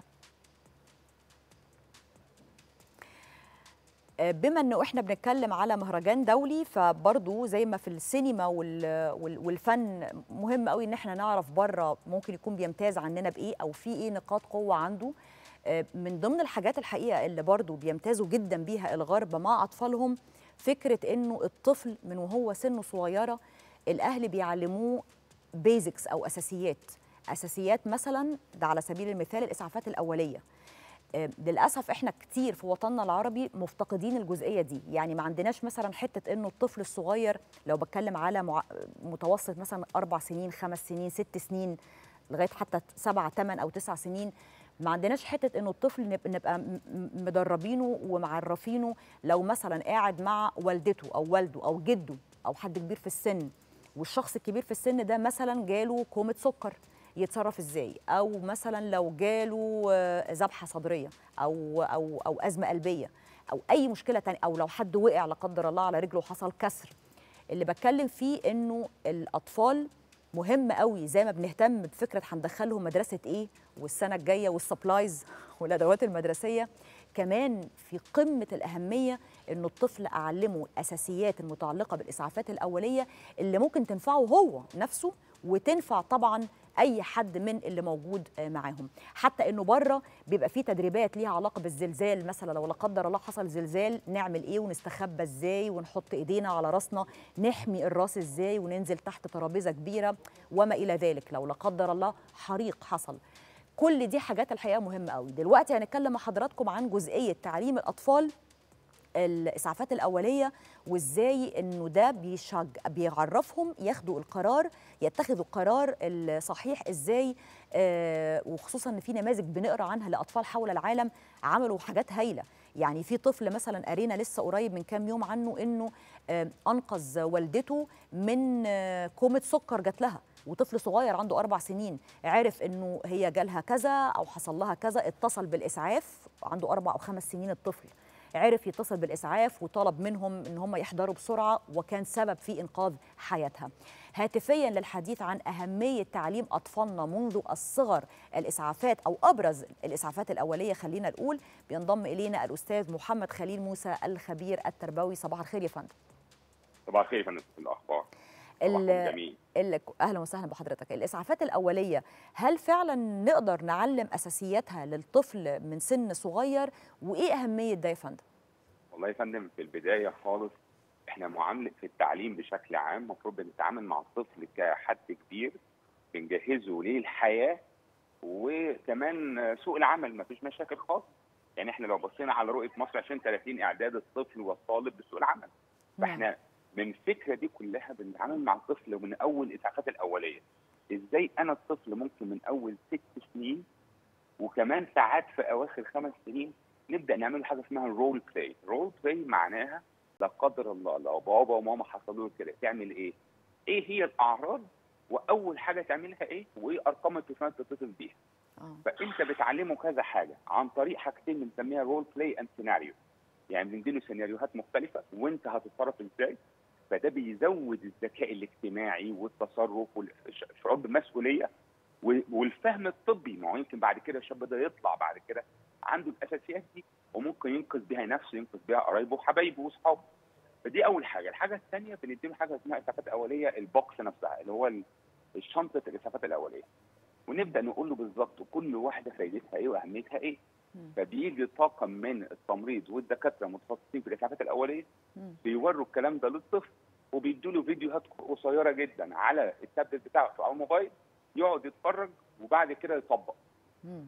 بما انه احنا بنتكلم على مهرجان دولي فبرضه زي ما في السينما والفن مهم قوي ان احنا نعرف بره ممكن يكون بيمتاز عننا بايه او في ايه نقاط قوه عنده من ضمن الحاجات الحقيقه اللي برضه بيمتازوا جدا بيها الغرب مع اطفالهم فكره انه الطفل من وهو سنه صغيره الاهل بيعلموه بيزكس او اساسيات اساسيات مثلا ده على سبيل المثال الاسعافات الاوليه للاسف احنا كتير في وطننا العربي مفتقدين الجزئيه دي يعني ما عندناش مثلا حته انه الطفل الصغير لو بتكلم على مع... متوسط مثلا اربع سنين خمس سنين ست سنين لغايه حتى سبعة ثمان او تسع سنين ما عندناش حته انه الطفل نبقى مدربينه ومعرفينه لو مثلا قاعد مع والدته او والده او جده او حد كبير في السن والشخص الكبير في السن ده مثلا جاله كومه سكر يتصرف ازاي او مثلا لو جاله ذبحه صدريه او او او ازمه قلبيه او اي مشكله تانية او لو حد وقع لا قدر الله على رجله وحصل كسر اللي بتكلم فيه انه الاطفال مهم قوي زي ما بنهتم بفكره هندخلهم مدرسه ايه والسنه الجايه والسبلايز والادوات المدرسيه كمان في قمه الاهميه انه الطفل اعلمه الاساسيات المتعلقه بالاسعافات الاوليه اللي ممكن تنفعه هو نفسه وتنفع طبعا اي حد من اللي موجود معاهم حتى انه بره بيبقى في تدريبات ليها علاقه بالزلزال مثلا لو لا قدر الله حصل زلزال نعمل ايه ونستخبى ازاي ونحط ايدينا على راسنا نحمي الراس ازاي وننزل تحت ترابيزه كبيره وما الى ذلك لو لا قدر الله حريق حصل كل دي حاجات الحقيقه مهمه قوي دلوقتي هنتكلم مع حضراتكم عن جزئيه تعليم الاطفال الاسعافات الاوليه وازاي انه ده بيشج بيعرفهم ياخدوا القرار يتخذوا القرار الصحيح ازاي آه وخصوصا ان في نماذج بنقرا عنها لاطفال حول العالم عملوا حاجات هايله يعني في طفل مثلا قرينا لسه قريب من كام يوم عنه انه آه انقذ والدته من آه كومه سكر جات لها وطفل صغير عنده أربع سنين عرف إنه هي جالها كذا أو حصل لها كذا اتصل بالإسعاف عنده أربع أو خمس سنين الطفل عرف يتصل بالإسعاف وطلب منهم إن هم يحضروا بسرعة وكان سبب في إنقاذ حياتها هاتفيا للحديث عن أهمية تعليم أطفالنا منذ الصغر الإسعافات أو أبرز الإسعافات الأولية خلينا نقول بينضم إلينا الأستاذ محمد خليل موسى الخبير التربوي صباح الخير يا فندم صباح الخير يا فندم في الأخبار جميل اهلا وسهلا بحضرتك الاسعافات الاوليه هل فعلا نقدر نعلم اساسياتها للطفل من سن صغير وايه اهميه ده يا فندم والله يا فندم في البدايه خالص احنا معامله في التعليم بشكل عام المفروض بنتعامل مع الطفل كحد كبير بنجهزه للحياه وكمان سوق العمل ما فيش مشاكل خالص يعني احنا لو بصينا على رؤيه مصر 2030 اعداد الطفل والطالب بسوق العمل فاحنا من الفكره دي كلها بنتعامل مع الطفل من اول الاسعافات الاوليه ازاي انا الطفل ممكن من اول ست سنين وكمان ساعات في اواخر خمس سنين نبدا نعمل حاجه اسمها رول بلاي رول بلاي معناها لا قدر الله لو بابا وماما حصلوا كده تعمل ايه ايه هي الاعراض واول حاجه تعملها ايه وايه ارقام التليفونات تتصل بيها آه. فانت بتعلمه كذا حاجه عن طريق حاجتين بنسميها رول بلاي اند سيناريو يعني بنديله سيناريوهات مختلفه وانت هتتصرف ازاي فده بيزود الذكاء الاجتماعي والتصرف والشعور بالمسؤوليه والفهم الطبي ما هو يمكن بعد كده الشاب ده يطلع بعد كده عنده الاساسيات دي وممكن ينقذ بيها نفسه ينقذ بيها قرايبه وحبايبه واصحابه فدي اول حاجه الحاجه الثانيه بنديله حاجه اسمها اسعافات اوليه البوكس نفسها اللي هو الشنطه الاسعافات الاوليه ونبدا نقول له بالظبط كل واحده فايدتها ايه واهميتها ايه مم. فبيجي طاقم من التمريض والدكاتره المتخصصين في الاسعافات الاوليه مم. بيوروا الكلام ده للطفل وبيدوا له فيديوهات قصيره جدا على التابلت بتاعه او الموبايل يقعد يتفرج وبعد كده يطبق مم.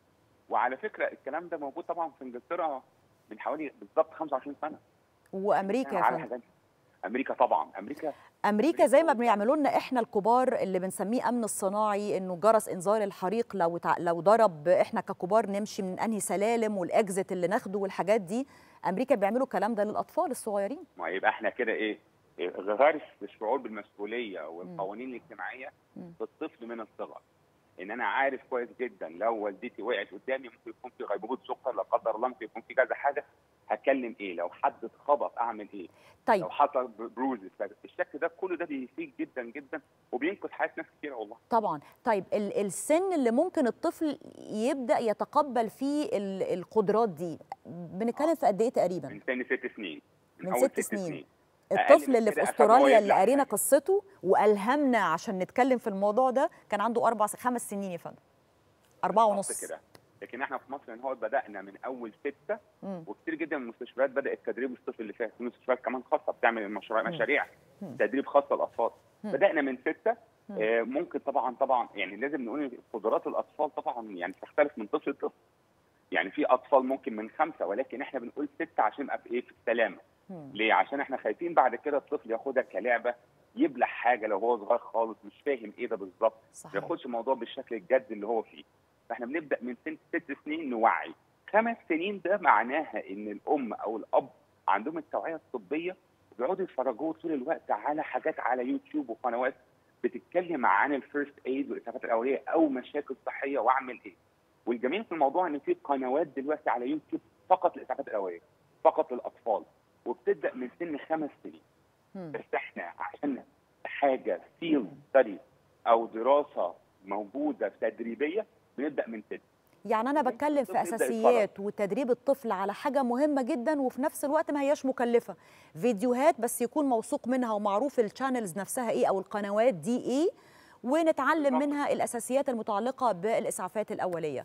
وعلى فكره الكلام ده موجود طبعا في انجلترا من حوالي بالظبط 25 سنه وامريكا يا على فندم حاجات امريكا طبعا امريكا امريكا زي ما بيعملوا لنا احنا الكبار اللي بنسميه امن الصناعي انه جرس انذار الحريق لو تع... لو ضرب احنا ككبار نمشي من انهي سلالم والاكزت اللي ناخده والحاجات دي امريكا بيعملوا الكلام ده للاطفال الصغيرين ما يبقى احنا كده ايه إيه، غرس الشعور بالمسؤوليه والقوانين الاجتماعيه مم. في الطفل من الصغر ان انا عارف كويس جدا لو والدتي وقعت قدامي ممكن يكون في غيبوبه سكر لا قدر الله ممكن يكون في كذا حاجه هتكلم ايه لو حد اتخبط اعمل ايه طيب لو حصل بروزز الشكل ده كله ده بيفيد جدا جدا وبينقذ حياه ناس كتير والله طبعا طيب ال- السن اللي ممكن الطفل يبدا يتقبل فيه ال- القدرات دي بنتكلم في قد ايه تقريبا من سن ست سنين من أول ست سنين. أقل الطفل من اللي في كده أخد هو استراليا اللي يبلع قرينا حاجة. قصته والهمنا عشان نتكلم في الموضوع ده كان عنده اربع س- خمس سنين يا فندم أربعة بالظبط ونص كده لكن احنا في مصر ان هو بدانا من اول سته مم. وكتير جدا من المستشفيات بدات تدريب الصيف اللي فات في مستشفيات كمان خاصه بتعمل مشروع مم. مشاريع مم. تدريب خاصه للاطفال مم. بدانا من سته مم. آه، ممكن طبعا طبعا يعني لازم نقول إن قدرات الاطفال طبعا يعني تختلف من طفل لطفل يعني في اطفال ممكن من خمسه ولكن احنا بنقول سته عشان ابقى في ايه في السلامه مم. ليه عشان احنا خايفين بعد كده الطفل ياخدها كلعبه يبلع حاجه لو هو صغير خالص مش فاهم ايه ده بالظبط ما صحيح ياخدش الموضوع بالشكل الجد اللي هو فيه فاحنا بنبدا من سن ست سنين نوعي خمس سنين ده معناها ان الام او الاب عندهم التوعيه الطبيه وبيقعدوا يتفرجوا طول الوقت على حاجات على يوتيوب وقنوات بتتكلم عن الفيرست ايد والاسعافات الاوليه او مشاكل صحيه واعمل ايه والجميل في الموضوع ان في قنوات دلوقتي على يوتيوب فقط للاسعافات الاوليه فقط للاطفال وبتبدا من سن خمس سنين مم. بس احنا عشان حاجه فيلد ستدي او دراسه موجوده تدريبيه بنبدا من ست يعني انا ممكن بتكلم في الطفل يبدأ اساسيات وتدريب الطفل على حاجه مهمه جدا وفي نفس الوقت ما هياش مكلفه فيديوهات بس يكون موثوق منها ومعروف الشانلز نفسها ايه او القنوات دي ايه ونتعلم بالظبط. منها الاساسيات المتعلقه بالاسعافات الاوليه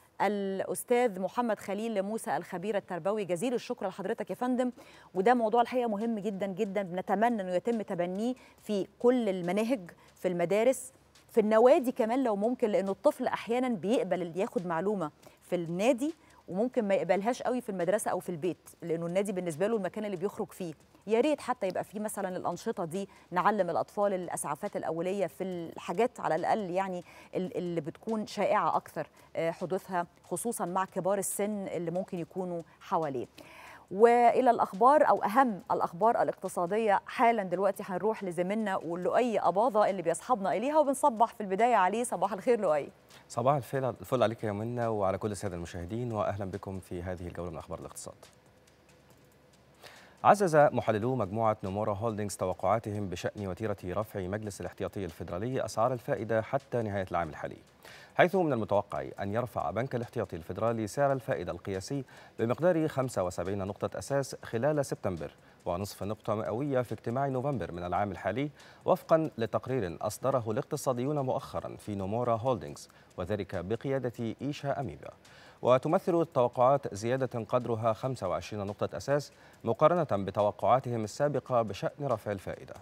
الاستاذ محمد خليل موسى الخبير التربوي جزيل الشكر لحضرتك يا فندم وده موضوع الحقيقه مهم جدا جدا بنتمنى انه يتم تبنيه في كل المناهج في المدارس في النوادي كمان لو ممكن لانه الطفل احيانا بيقبل اللي ياخد معلومه في النادي وممكن ما يقبلهاش قوي في المدرسه او في البيت لانه النادي بالنسبه له المكان اللي بيخرج فيه يا ريت حتى يبقى فيه مثلا الانشطه دي نعلم الاطفال الاسعافات الاوليه في الحاجات على الاقل يعني ال- اللي بتكون شائعه اكثر آه، حدوثها خصوصا مع كبار السن اللي ممكن يكونوا حواليه والى الاخبار او اهم الاخبار الاقتصاديه حالا دلوقتي هنروح لزميلنا ولؤي اباظه اللي بيصحبنا اليها وبنصبح في البدايه عليه صباح الخير لؤي صباح الفل الفل عليك يا منى وعلى كل الساده المشاهدين واهلا بكم في هذه الجوله من اخبار الاقتصاد. عزز محللو مجموعه نومورا هولدينغز توقعاتهم بشان وتيره رفع مجلس الاحتياطي الفيدرالي اسعار الفائده حتى نهايه العام الحالي. حيث من المتوقع ان يرفع بنك الاحتياطي الفيدرالي سعر الفائده القياسي بمقدار 75 نقطه اساس خلال سبتمبر ونصف نقطة مئوية في اجتماع نوفمبر من العام الحالي وفقا لتقرير أصدره الاقتصاديون مؤخرا في نومورا هولدينغز وذلك بقيادة إيشا أميبا وتمثل التوقعات زيادة قدرها 25 نقطة أساس مقارنة بتوقعاتهم السابقة بشأن رفع الفائدة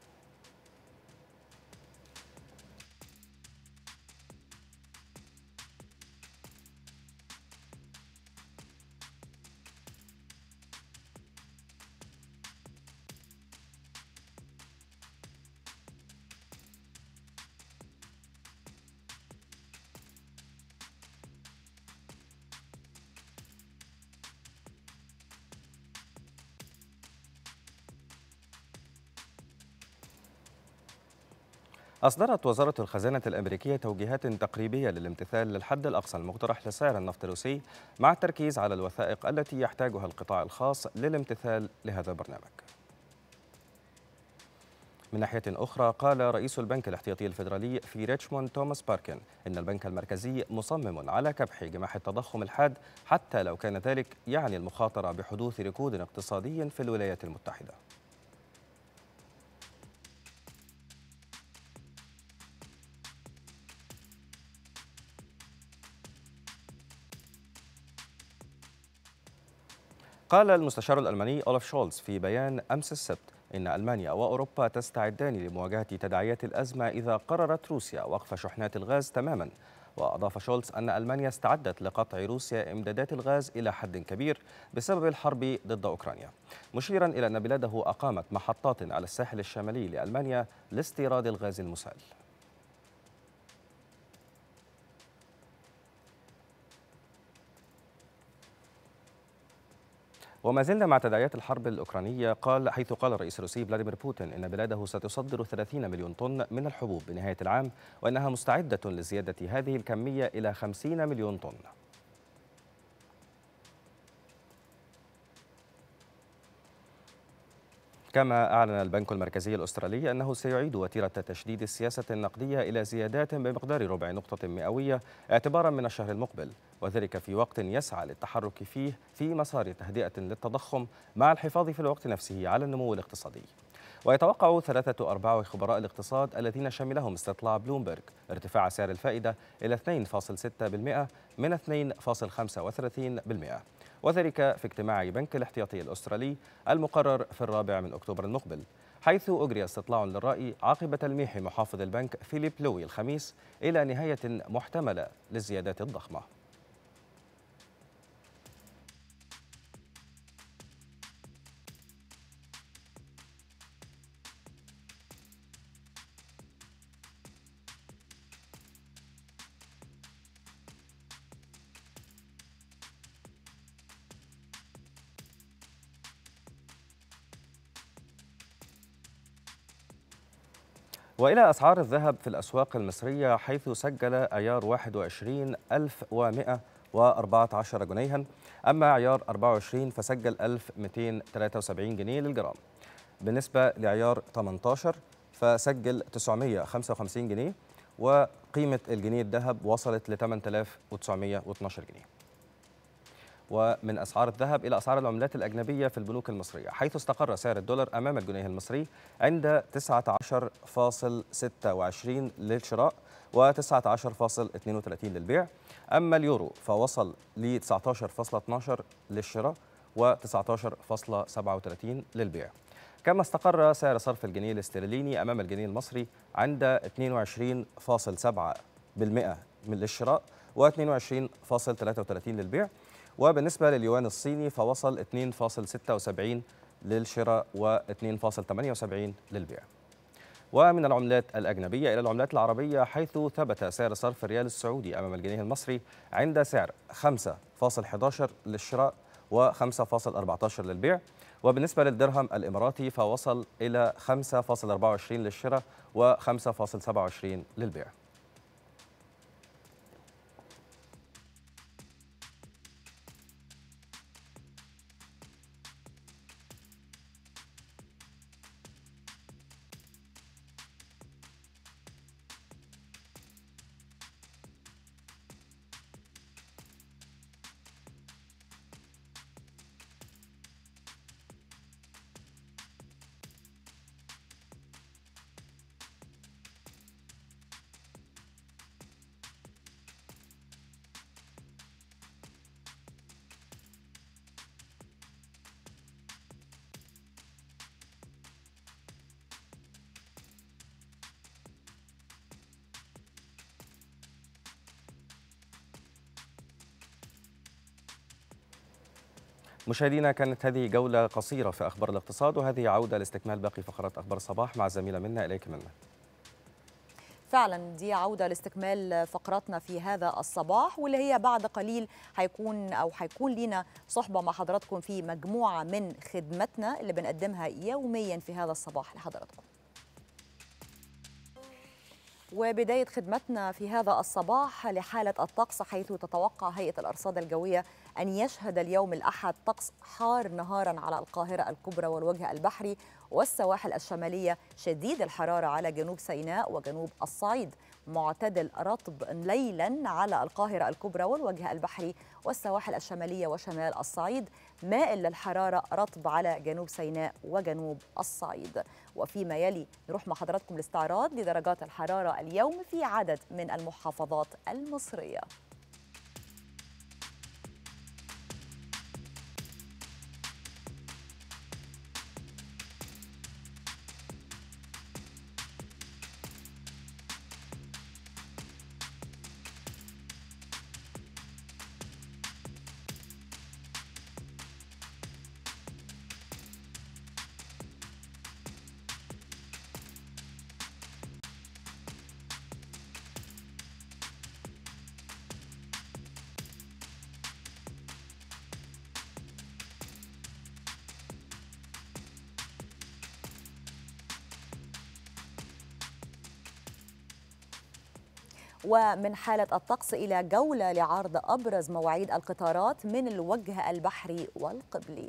أصدرت وزارة الخزانة الأمريكية توجيهات تقريبية للامتثال للحد الأقصى المقترح لسعر النفط الروسي مع التركيز على الوثائق التي يحتاجها القطاع الخاص للامتثال لهذا البرنامج من ناحية أخرى قال رئيس البنك الاحتياطي الفيدرالي في ريتشموند توماس باركن إن البنك المركزي مصمم على كبح جماح التضخم الحاد حتى لو كان ذلك يعني المخاطرة بحدوث ركود اقتصادي في الولايات المتحدة قال المستشار الألماني أولف شولز في بيان أمس السبت إن ألمانيا وأوروبا تستعدان لمواجهة تداعيات الأزمة إذا قررت روسيا وقف شحنات الغاز تماما وأضاف شولز أن ألمانيا استعدت لقطع روسيا إمدادات الغاز إلى حد كبير بسبب الحرب ضد أوكرانيا مشيرا إلى أن بلاده أقامت محطات على الساحل الشمالي لألمانيا لاستيراد الغاز المسال وما زلنا مع تداعيات الحرب الأوكرانية قال حيث قال الرئيس الروسي فلاديمير بوتين إن بلاده ستصدر 30 مليون طن من الحبوب بنهاية العام وأنها مستعدة لزيادة هذه الكمية إلى 50 مليون طن كما أعلن البنك المركزي الأسترالي أنه سيعيد وتيرة تشديد السياسة النقدية إلى زيادات بمقدار ربع نقطة مئوية اعتبارا من الشهر المقبل وذلك في وقت يسعى للتحرك فيه في مسار تهدئة للتضخم مع الحفاظ في الوقت نفسه على النمو الاقتصادي ويتوقع ثلاثة أرباع خبراء الاقتصاد الذين شملهم استطلاع بلومبرج ارتفاع سعر الفائدة إلى 2.6% من 2.35% وذلك في اجتماع بنك الاحتياطي الأسترالي المقرر في الرابع من أكتوبر المقبل حيث أجري استطلاع للرأي عقب تلميح محافظ البنك فيليب لوي الخميس إلى نهاية محتملة للزيادات الضخمة وإلى أسعار الذهب في الأسواق المصرية حيث سجل عيار 21 1114 جنيها أما عيار 24 فسجل 1273 جنيه للجرام بالنسبة لعيار 18 فسجل 955 جنيه وقيمة الجنيه الذهب وصلت ل 8912 جنيه ومن أسعار الذهب إلى أسعار العملات الأجنبية في البنوك المصرية حيث استقر سعر الدولار أمام الجنيه المصري عند 19.26 للشراء و19.32 للبيع أما اليورو فوصل ل 19.12 للشراء و19.37 للبيع كما استقر سعر صرف الجنيه الاسترليني أمام الجنيه المصري عند 22.7% للشراء و22.33 للبيع وبالنسبة لليوان الصيني فوصل 2.76 للشراء و2.78 للبيع ومن العملات الأجنبية إلى العملات العربية حيث ثبت سعر صرف الريال السعودي أمام الجنيه المصري عند سعر 5.11 للشراء و5.14 للبيع وبالنسبة للدرهم الإماراتي فوصل إلى 5.24 للشراء و5.27 للبيع مشاهدينا كانت هذه جولة قصيرة في أخبار الاقتصاد وهذه عودة لاستكمال باقي فقرات أخبار الصباح مع الزميلة منا إليك منا فعلا دي عودة لاستكمال فقراتنا في هذا الصباح واللي هي بعد قليل هيكون أو هيكون لينا صحبة مع حضراتكم في مجموعة من خدمتنا اللي بنقدمها يوميا في هذا الصباح لحضراتكم وبداية خدمتنا في هذا الصباح لحالة الطقس حيث تتوقع هيئة الأرصاد الجوية أن يشهد اليوم الأحد طقس حار نهارا على القاهرة الكبرى والوجه البحري والسواحل الشمالية شديد الحرارة على جنوب سيناء وجنوب الصعيد معتدل رطب ليلا على القاهرة الكبرى والوجه البحري والسواحل الشمالية وشمال الصعيد مائل للحرارة رطب على جنوب سيناء وجنوب الصعيد وفيما يلي نروح مع حضراتكم لاستعراض لدرجات الحرارة اليوم في عدد من المحافظات المصرية ومن حالة الطقس إلى جولة لعرض أبرز مواعيد القطارات من الوجه البحري والقبلي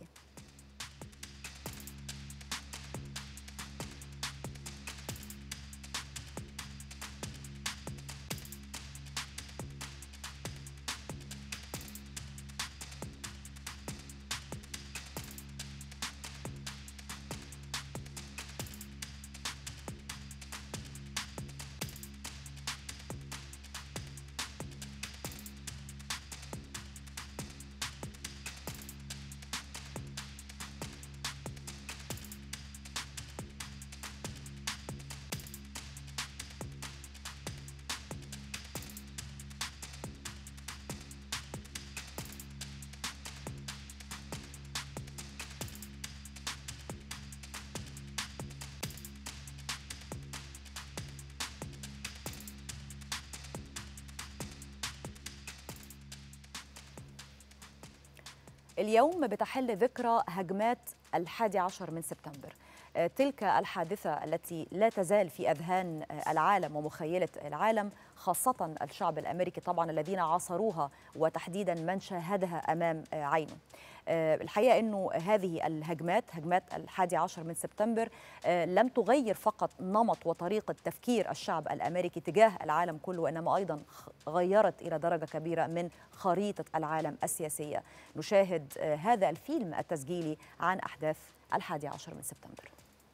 اليوم بتحل ذكرى هجمات الحادي عشر من سبتمبر تلك الحادثة التي لا تزال في أذهان العالم ومخيلة العالم خاصة الشعب الأمريكي طبعا الذين عاصروها وتحديدا من شاهدها أمام عينه الحقيقة أنه هذه الهجمات هجمات الحادي عشر من سبتمبر لم تغير فقط نمط وطريقة تفكير الشعب الأمريكي تجاه العالم كله وإنما أيضا غيرت إلى درجة كبيرة من خريطة العالم السياسية نشاهد هذا الفيلم التسجيلي عن أحداث الحادي عشر من سبتمبر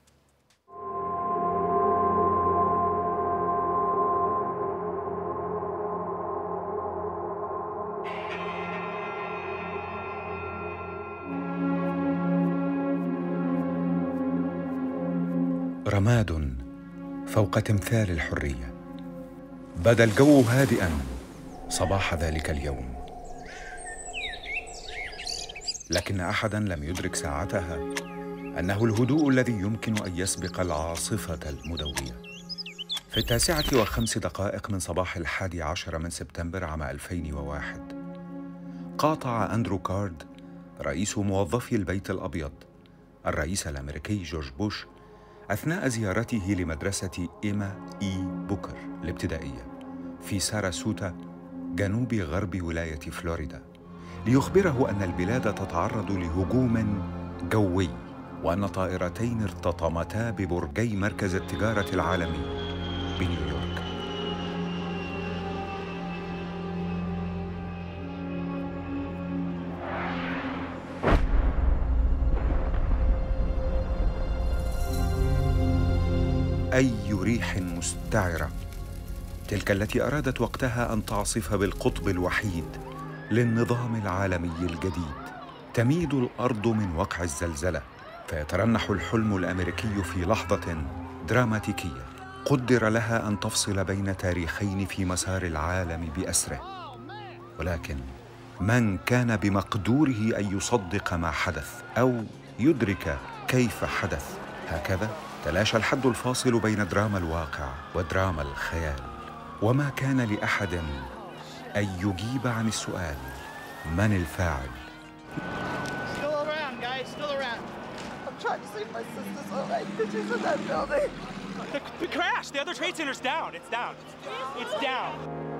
رماد فوق تمثال الحريه بدا الجو هادئا صباح ذلك اليوم لكن احدا لم يدرك ساعتها انه الهدوء الذي يمكن ان يسبق العاصفه المدويه في التاسعه وخمس دقائق من صباح الحادي عشر من سبتمبر عام 2001 قاطع أندرو كارد رئيس موظفي البيت الأبيض الرئيس الأمريكي جورج بوش أثناء زيارته لمدرسة إيما إي بوكر الابتدائية في ساراسوتا جنوب غرب ولاية فلوريدا ليخبره أن البلاد تتعرض لهجوم جوي وأن طائرتين ارتطمتا ببرجي مركز التجارة العالمي بنيويورك اي ريح مستعره تلك التي ارادت وقتها ان تعصف بالقطب الوحيد للنظام العالمي الجديد تميد الارض من وقع الزلزله فيترنح الحلم الامريكي في لحظه دراماتيكيه قدر لها ان تفصل بين تاريخين في مسار العالم باسره ولكن من كان بمقدوره ان يصدق ما حدث او يدرك كيف حدث هكذا تلاشى الحد الفاصل بين دراما الواقع ودراما الخيال وما كان لاحد ان يجيب عن السؤال من الفاعل Still around, guys. Still around. I'm trying to save my sister's alright because she's in that building. The, the crash. The other trade center's down. It's down. It's down.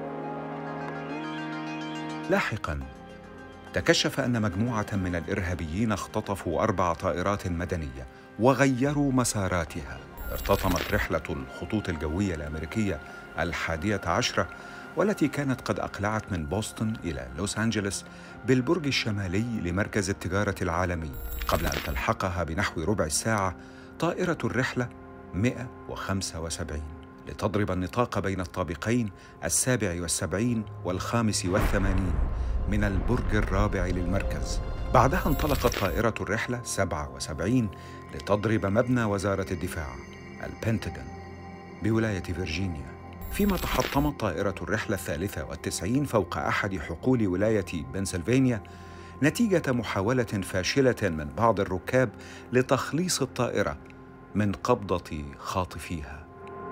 لاحقا تكشف ان مجموعه من الارهابيين اختطفوا اربع طائرات مدنيه وغيروا مساراتها ارتطمت رحله الخطوط الجويه الامريكيه الحاديه عشره والتي كانت قد اقلعت من بوسطن الى لوس انجلوس بالبرج الشمالي لمركز التجاره العالمي قبل ان تلحقها بنحو ربع ساعه طائره الرحله 175 لتضرب النطاق بين الطابقين السابع والسبعين والخامس والثمانين من البرج الرابع للمركز بعدها انطلقت طائرة الرحلة 77 لتضرب مبنى وزارة الدفاع البنتاغون بولاية فيرجينيا فيما تحطمت طائرة الرحلة الثالثة والتسعين فوق أحد حقول ولاية بنسلفانيا نتيجة محاولة فاشلة من بعض الركاب لتخليص الطائرة من قبضة خاطفيها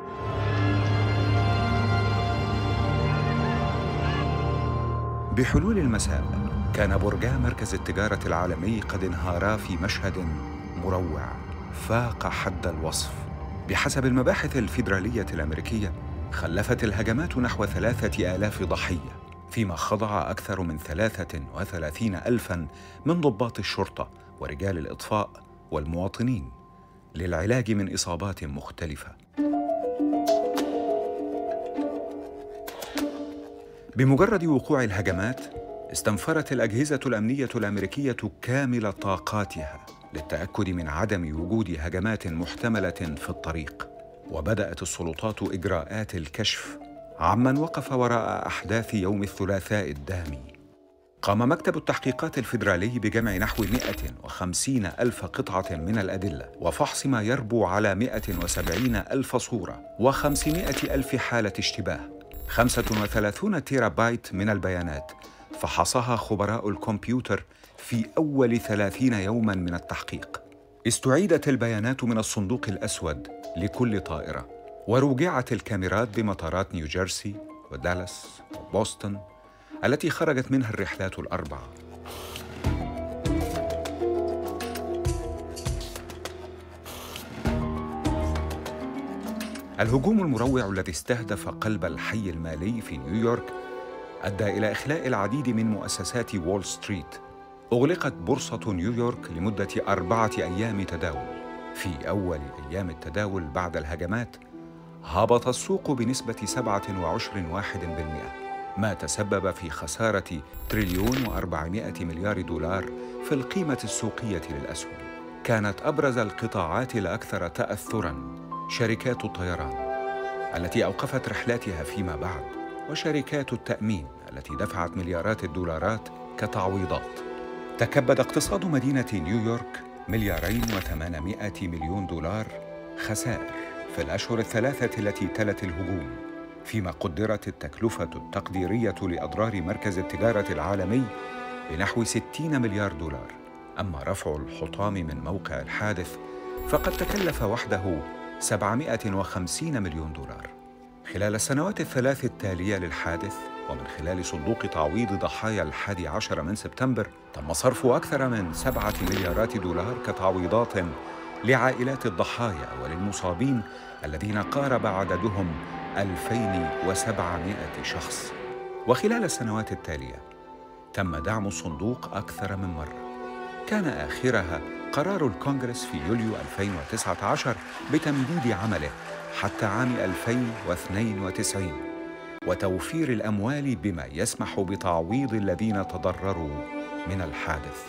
بحلول المساء كان برجا مركز التجارة العالمي قد انهارا في مشهد مروع فاق حد الوصف بحسب المباحث الفيدرالية الأمريكية خلفت الهجمات نحو ثلاثة آلاف ضحية فيما خضع أكثر من ثلاثة وثلاثين ألفاً من ضباط الشرطة ورجال الإطفاء والمواطنين للعلاج من إصابات مختلفة بمجرد وقوع الهجمات استنفرت الأجهزة الأمنية الأمريكية كامل طاقاتها للتأكد من عدم وجود هجمات محتملة في الطريق وبدأت السلطات إجراءات الكشف عمن وقف وراء أحداث يوم الثلاثاء الدامي قام مكتب التحقيقات الفيدرالي بجمع نحو 150 ألف قطعة من الأدلة وفحص ما يربو على 170 ألف صورة و500 ألف حالة اشتباه 35 تيرا بايت من البيانات فحصها خبراء الكمبيوتر في أول ثلاثين يوماً من التحقيق استعيدت البيانات من الصندوق الأسود لكل طائرة وروجعت الكاميرات بمطارات نيوجيرسي ودالاس وبوسطن التي خرجت منها الرحلات الأربعة الهجوم المروع الذي استهدف قلب الحي المالي في نيويورك أدى إلى إخلاء العديد من مؤسسات وول ستريت أغلقت بورصة نيويورك لمدة أربعة أيام تداول في أول أيام التداول بعد الهجمات هبط السوق بنسبة 27.1% ما تسبب في خسارة تريليون وأربعمائة مليار دولار في القيمة السوقية للأسهم كانت أبرز القطاعات الأكثر تأثراً شركات الطيران التي أوقفت رحلاتها فيما بعد وشركات التأمين التي دفعت مليارات الدولارات كتعويضات تكبد اقتصاد مدينة نيويورك مليارين وثمانمائة مليون دولار خسائر في الأشهر الثلاثة التي تلت الهجوم فيما قدرت التكلفة التقديرية لأضرار مركز التجارة العالمي بنحو 60 مليار دولار أما رفع الحطام من موقع الحادث فقد تكلف وحده 750 مليون دولار خلال السنوات الثلاث التالية للحادث ومن خلال صندوق تعويض ضحايا الحادي عشر من سبتمبر تم صرف أكثر من سبعة مليارات دولار كتعويضات لعائلات الضحايا وللمصابين الذين قارب عددهم 2700 شخص وخلال السنوات التالية تم دعم الصندوق أكثر من مرة كان آخرها قرار الكونغرس في يوليو 2019 بتمديد عمله حتى عام 2092 وتوفير الاموال بما يسمح بتعويض الذين تضرروا من الحادث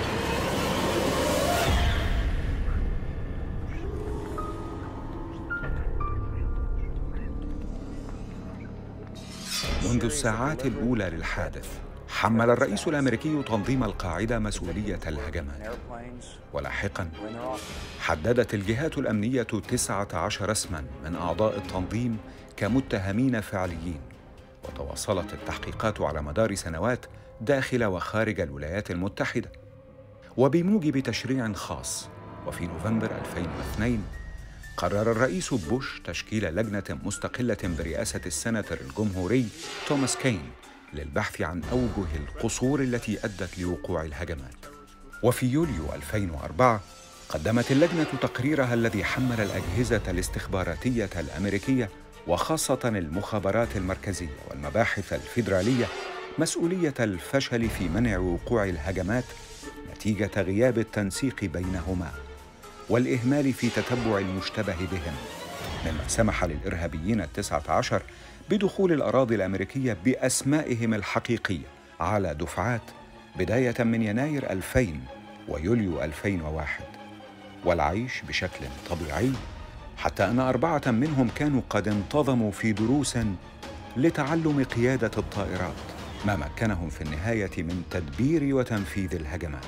منذ الساعات الاولى للحادث حمل الرئيس الامريكي تنظيم القاعده مسؤوليه الهجمات ولاحقا حددت الجهات الامنيه تسعه عشر اسما من اعضاء التنظيم كمتهمين فعليين وتواصلت التحقيقات على مدار سنوات داخل وخارج الولايات المتحده وبموجب تشريع خاص وفي نوفمبر 2002 قرر الرئيس بوش تشكيل لجنه مستقله برئاسه السناتور الجمهوري توماس كين للبحث عن اوجه القصور التي ادت لوقوع الهجمات وفي يوليو 2004 قدمت اللجنه تقريرها الذي حمل الاجهزه الاستخباراتيه الامريكيه وخاصه المخابرات المركزيه والمباحث الفيدراليه مسؤوليه الفشل في منع وقوع الهجمات نتيجه غياب التنسيق بينهما والاهمال في تتبع المشتبه بهم مما سمح للارهابيين التسعه عشر بدخول الاراضي الامريكيه باسمائهم الحقيقيه على دفعات بدايه من يناير 2000 ويوليو 2001 والعيش بشكل طبيعي حتى ان اربعه منهم كانوا قد انتظموا في دروس لتعلم قياده الطائرات ما مكنهم في النهايه من تدبير وتنفيذ الهجمات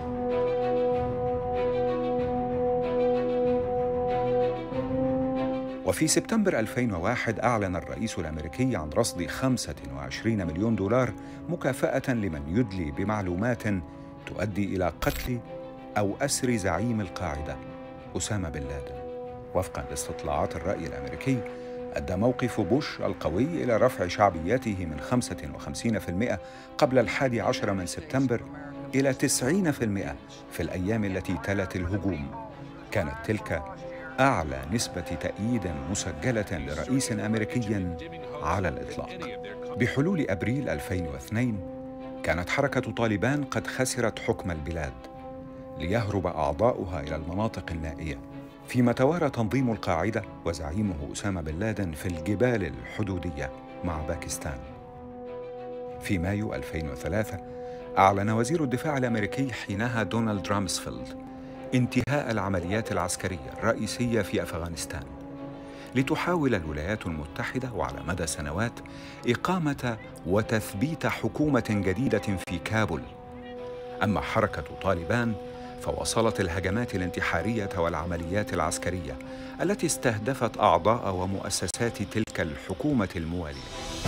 وفي سبتمبر 2001 أعلن الرئيس الأمريكي عن رصد 25 مليون دولار مكافأة لمن يدلي بمعلومات تؤدي إلى قتل أو أسر زعيم القاعدة أسامة بن لادن وفقا لاستطلاعات الرأي الأمريكي أدى موقف بوش القوي إلى رفع شعبيته من 55% قبل الحادي عشر من سبتمبر إلى 90% في الأيام التي تلت الهجوم كانت تلك أعلى نسبة تأييد مسجلة لرئيس أمريكي على الإطلاق بحلول أبريل 2002 كانت حركة طالبان قد خسرت حكم البلاد ليهرب أعضاؤها إلى المناطق النائية فيما توارى تنظيم القاعدة وزعيمه أسامة بن لادن في الجبال الحدودية مع باكستان في مايو 2003 أعلن وزير الدفاع الأمريكي حينها دونالد رامسفيلد انتهاء العمليات العسكرية الرئيسية في أفغانستان لتحاول الولايات المتحدة وعلى مدى سنوات إقامة وتثبيت حكومة جديدة في كابول أما حركة طالبان فواصلت الهجمات الانتحارية والعمليات العسكرية التي استهدفت أعضاء ومؤسسات تلك الحكومة الموالية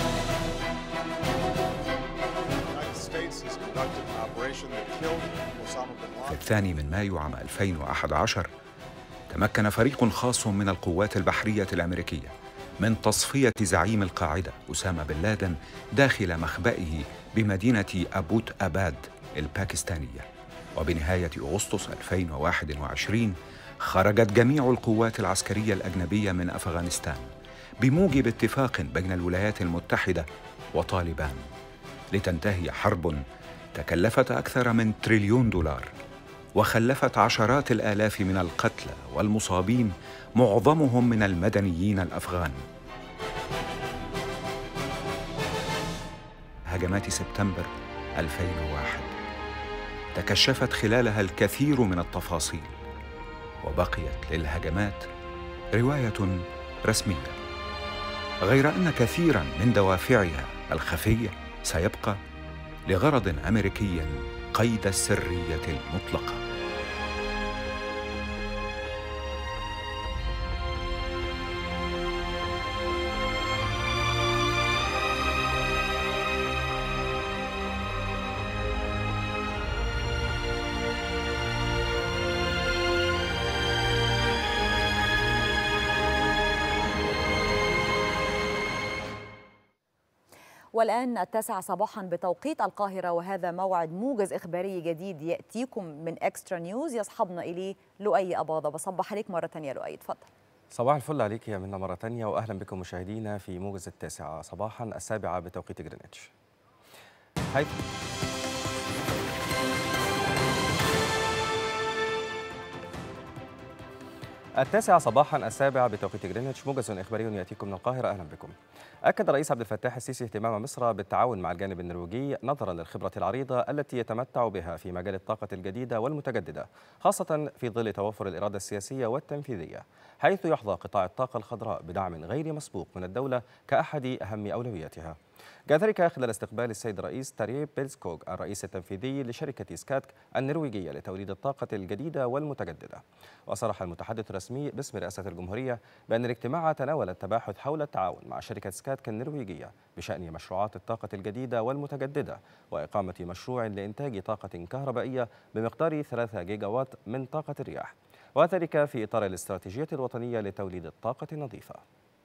في الثاني من مايو عام 2011 تمكن فريق خاص من القوات البحرية الأمريكية من تصفية زعيم القاعدة أسامة بن لادن داخل مخبئه بمدينة أبوت أباد الباكستانية وبنهاية أغسطس 2021 خرجت جميع القوات العسكرية الأجنبية من أفغانستان بموجب اتفاق بين الولايات المتحدة وطالبان لتنتهي حرب تكلفت أكثر من تريليون دولار وخلفت عشرات الآلاف من القتلى والمصابين معظمهم من المدنيين الأفغان هجمات سبتمبر 2001 تكشفت خلالها الكثير من التفاصيل وبقيت للهجمات روايه رسميه غير ان كثيرا من دوافعها الخفيه سيبقى لغرض امريكي قيد السريه المطلقه والآن التاسعة صباحا بتوقيت القاهرة وهذا موعد موجز إخباري جديد يأتيكم من إكسترا نيوز يصحبنا إليه لؤي أباضة بصبح عليك مرة تانية لؤي اتفضل صباح الفل عليك يا منا مرة تانية وأهلا بكم مشاهدينا في موجز التاسعة صباحا السابعة بتوقيت جرينتش حيث التاسعة صباحا السابع بتوقيت جرينتش موجز إخباري يأتيكم من القاهرة أهلا بكم أكد الرئيس عبد الفتاح السيسي اهتمام مصر بالتعاون مع الجانب النرويجي نظرا للخبرة العريضة التي يتمتع بها في مجال الطاقة الجديدة والمتجددة خاصة في ظل توفر الإرادة السياسية والتنفيذية حيث يحظى قطاع الطاقة الخضراء بدعم غير مسبوق من الدولة كأحد أهم أولوياتها جاء ذلك خلال استقبال السيد الرئيس تاريب بيلسكوغ الرئيس التنفيذي لشركة سكاتك النرويجية لتوليد الطاقة الجديدة والمتجددة وصرح المتحدث الرسمي باسم رئاسة الجمهورية بأن الاجتماع تناول التباحث حول التعاون مع شركة سكاتك النرويجية بشأن مشروعات الطاقة الجديدة والمتجددة وإقامة مشروع لإنتاج طاقة كهربائية بمقدار 3 جيجاوات من طاقة الرياح وذلك في إطار الاستراتيجية الوطنية لتوليد الطاقة النظيفة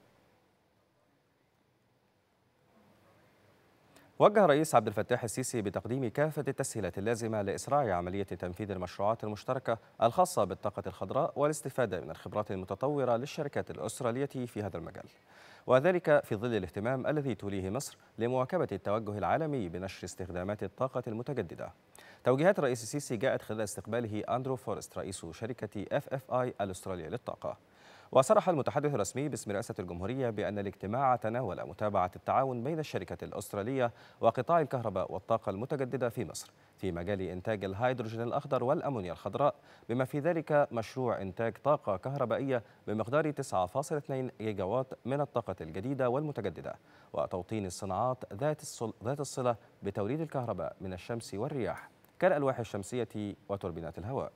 وجه الرئيس عبد الفتاح السيسي بتقديم كافة التسهيلات اللازمة لإسراع عملية تنفيذ المشروعات المشتركة الخاصة بالطاقة الخضراء والاستفادة من الخبرات المتطورة للشركات الأسترالية في هذا المجال وذلك في ظل الاهتمام الذي توليه مصر لمواكبة التوجه العالمي بنشر استخدامات الطاقة المتجددة توجيهات الرئيس السيسي جاءت خلال استقباله أندرو فورست رئيس شركة اف اف اي الأسترالية للطاقة وصرح المتحدث الرسمي باسم رئاسة الجمهورية بأن الاجتماع تناول متابعة التعاون بين الشركة الأسترالية وقطاع الكهرباء والطاقة المتجددة في مصر في مجال إنتاج الهيدروجين الأخضر والأمونيا الخضراء بما في ذلك مشروع إنتاج طاقة كهربائية بمقدار 9.2 جيجاوات من الطاقة الجديدة والمتجددة وتوطين الصناعات ذات ذات الصلة بتوليد الكهرباء من الشمس والرياح كالألواح الشمسية وتوربينات الهواء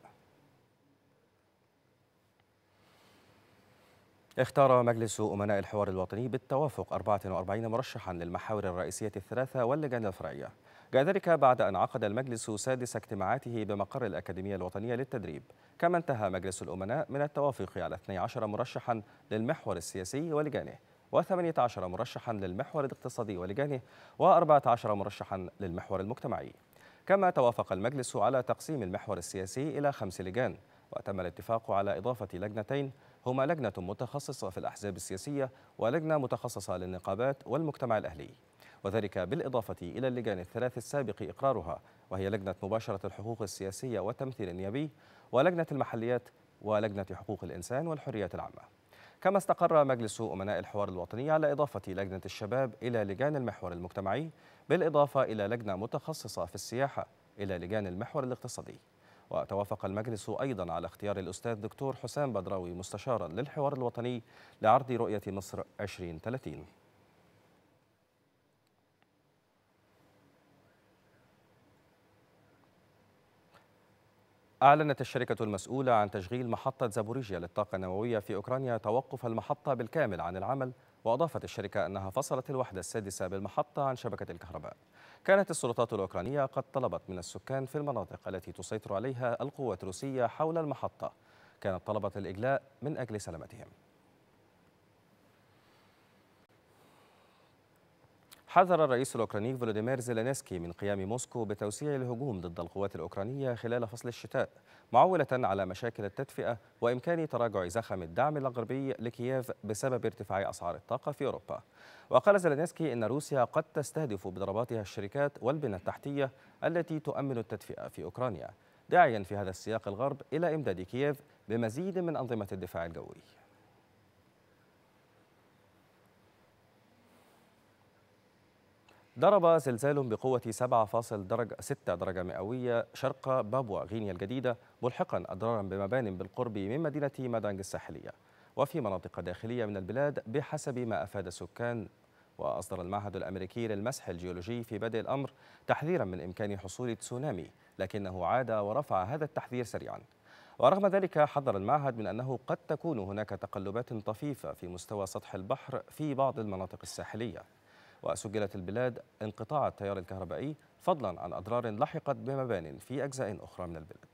اختار مجلس أمناء الحوار الوطني بالتوافق 44 مرشحا للمحاور الرئيسية الثلاثة واللجان الفرعية جاء ذلك بعد أن عقد المجلس سادس اجتماعاته بمقر الأكاديمية الوطنية للتدريب كما انتهى مجلس الأمناء من التوافق على 12 مرشحا للمحور السياسي ولجانه و18 مرشحا للمحور الاقتصادي ولجانه و14 مرشحا للمحور المجتمعي كما توافق المجلس على تقسيم المحور السياسي إلى خمس لجان وتم الاتفاق على إضافة لجنتين هما لجنة متخصصة في الأحزاب السياسية ولجنة متخصصة للنقابات والمجتمع الأهلي وذلك بالإضافة إلى اللجان الثلاث السابق إقرارها وهي لجنة مباشرة الحقوق السياسية والتمثيل النيابي ولجنة المحليات ولجنة حقوق الإنسان والحريات العامة كما استقر مجلس أمناء الحوار الوطني على إضافة لجنة الشباب إلى لجان المحور المجتمعي بالإضافة إلى لجنة متخصصة في السياحة إلى لجان المحور الاقتصادي وتوافق المجلس أيضا على اختيار الأستاذ دكتور حسام بدراوي مستشارا للحوار الوطني لعرض رؤية مصر 2030 أعلنت الشركة المسؤولة عن تشغيل محطة زابوريجيا للطاقة النووية في أوكرانيا توقف المحطة بالكامل عن العمل وأضافت الشركة أنها فصلت الوحدة السادسة بالمحطة عن شبكة الكهرباء كانت السلطات الأوكرانية قد طلبت من السكان في المناطق التي تسيطر عليها القوات الروسية حول المحطة كانت طلبت الإجلاء من أجل سلامتهم حذر الرئيس الأوكراني فولوديمير زيلينسكي من قيام موسكو بتوسيع الهجوم ضد القوات الأوكرانية خلال فصل الشتاء معولة على مشاكل التدفئة وإمكان تراجع زخم الدعم الغربي لكييف بسبب ارتفاع أسعار الطاقة في أوروبا وقال زيلينسكي إن روسيا قد تستهدف بضرباتها الشركات والبنى التحتية التي تؤمن التدفئة في أوكرانيا داعيا في هذا السياق الغرب إلى إمداد كييف بمزيد من أنظمة الدفاع الجوي ضرب زلزال بقوة 7.6 درجة, 6 درجة مئوية شرق بابوا غينيا الجديدة ملحقا أضرارا بمبان بالقرب من مدينة مادانج الساحلية وفي مناطق داخلية من البلاد بحسب ما أفاد السكان وأصدر المعهد الأمريكي للمسح الجيولوجي في بدء الأمر تحذيرا من إمكان حصول تسونامي لكنه عاد ورفع هذا التحذير سريعا ورغم ذلك حذر المعهد من أنه قد تكون هناك تقلبات طفيفة في مستوى سطح البحر في بعض المناطق الساحلية وسجلت البلاد انقطاع التيار الكهربائي فضلا عن أضرار لحقت بمبان في أجزاء أخرى من البلاد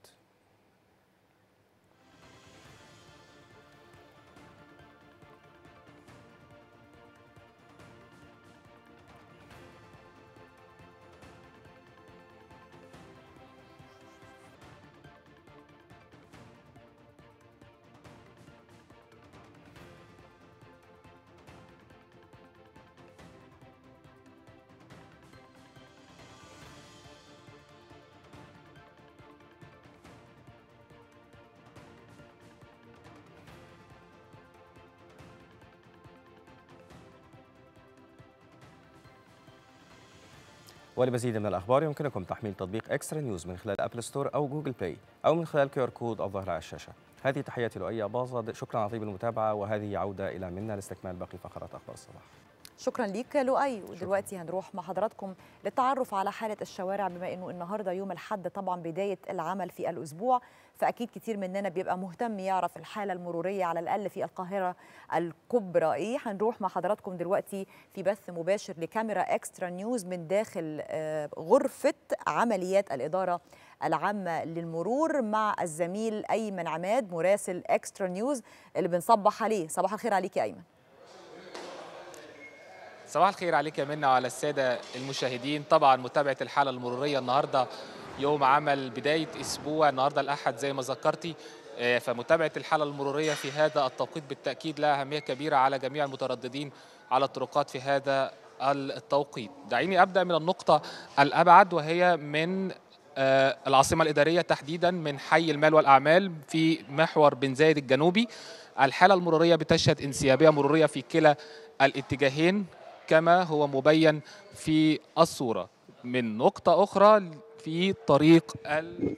ولمزيد من الأخبار يمكنكم تحميل تطبيق إكسترا نيوز من خلال أبل ستور أو جوجل بلاي أو من خلال كيو ار كود الظاهر على الشاشة هذه تحياتي لؤي باظد شكرا على طيب المتابعة وهذه عودة إلى منا لاستكمال باقي فقرات أخبار الصباح شكرا ليك لؤي ودلوقتي هنروح مع حضراتكم للتعرف على حاله الشوارع بما انه النهارده يوم الحد طبعا بدايه العمل في الاسبوع فاكيد كتير مننا بيبقى مهتم يعرف الحاله المروريه على الاقل في القاهره الكبرى ايه هنروح مع حضراتكم دلوقتي في بث مباشر لكاميرا اكسترا نيوز من داخل غرفه عمليات الاداره العامة للمرور مع الزميل أيمن عماد مراسل اكسترا نيوز اللي بنصبح عليه صباح الخير عليك يا أيمن صباح الخير عليك يا منى وعلى السادة المشاهدين طبعا متابعة الحالة المرورية النهاردة يوم عمل بداية أسبوع النهاردة الأحد زي ما ذكرتي فمتابعة الحالة المرورية في هذا التوقيت بالتأكيد لها أهمية كبيرة على جميع المترددين على الطرقات في هذا التوقيت دعيني أبدأ من النقطة الأبعد وهي من العاصمة الإدارية تحديدا من حي المال والأعمال في محور بن زايد الجنوبي الحالة المرورية بتشهد انسيابية مرورية في كلا الاتجاهين كما هو مبين في الصورة من نقطة أخرى في طريق السويس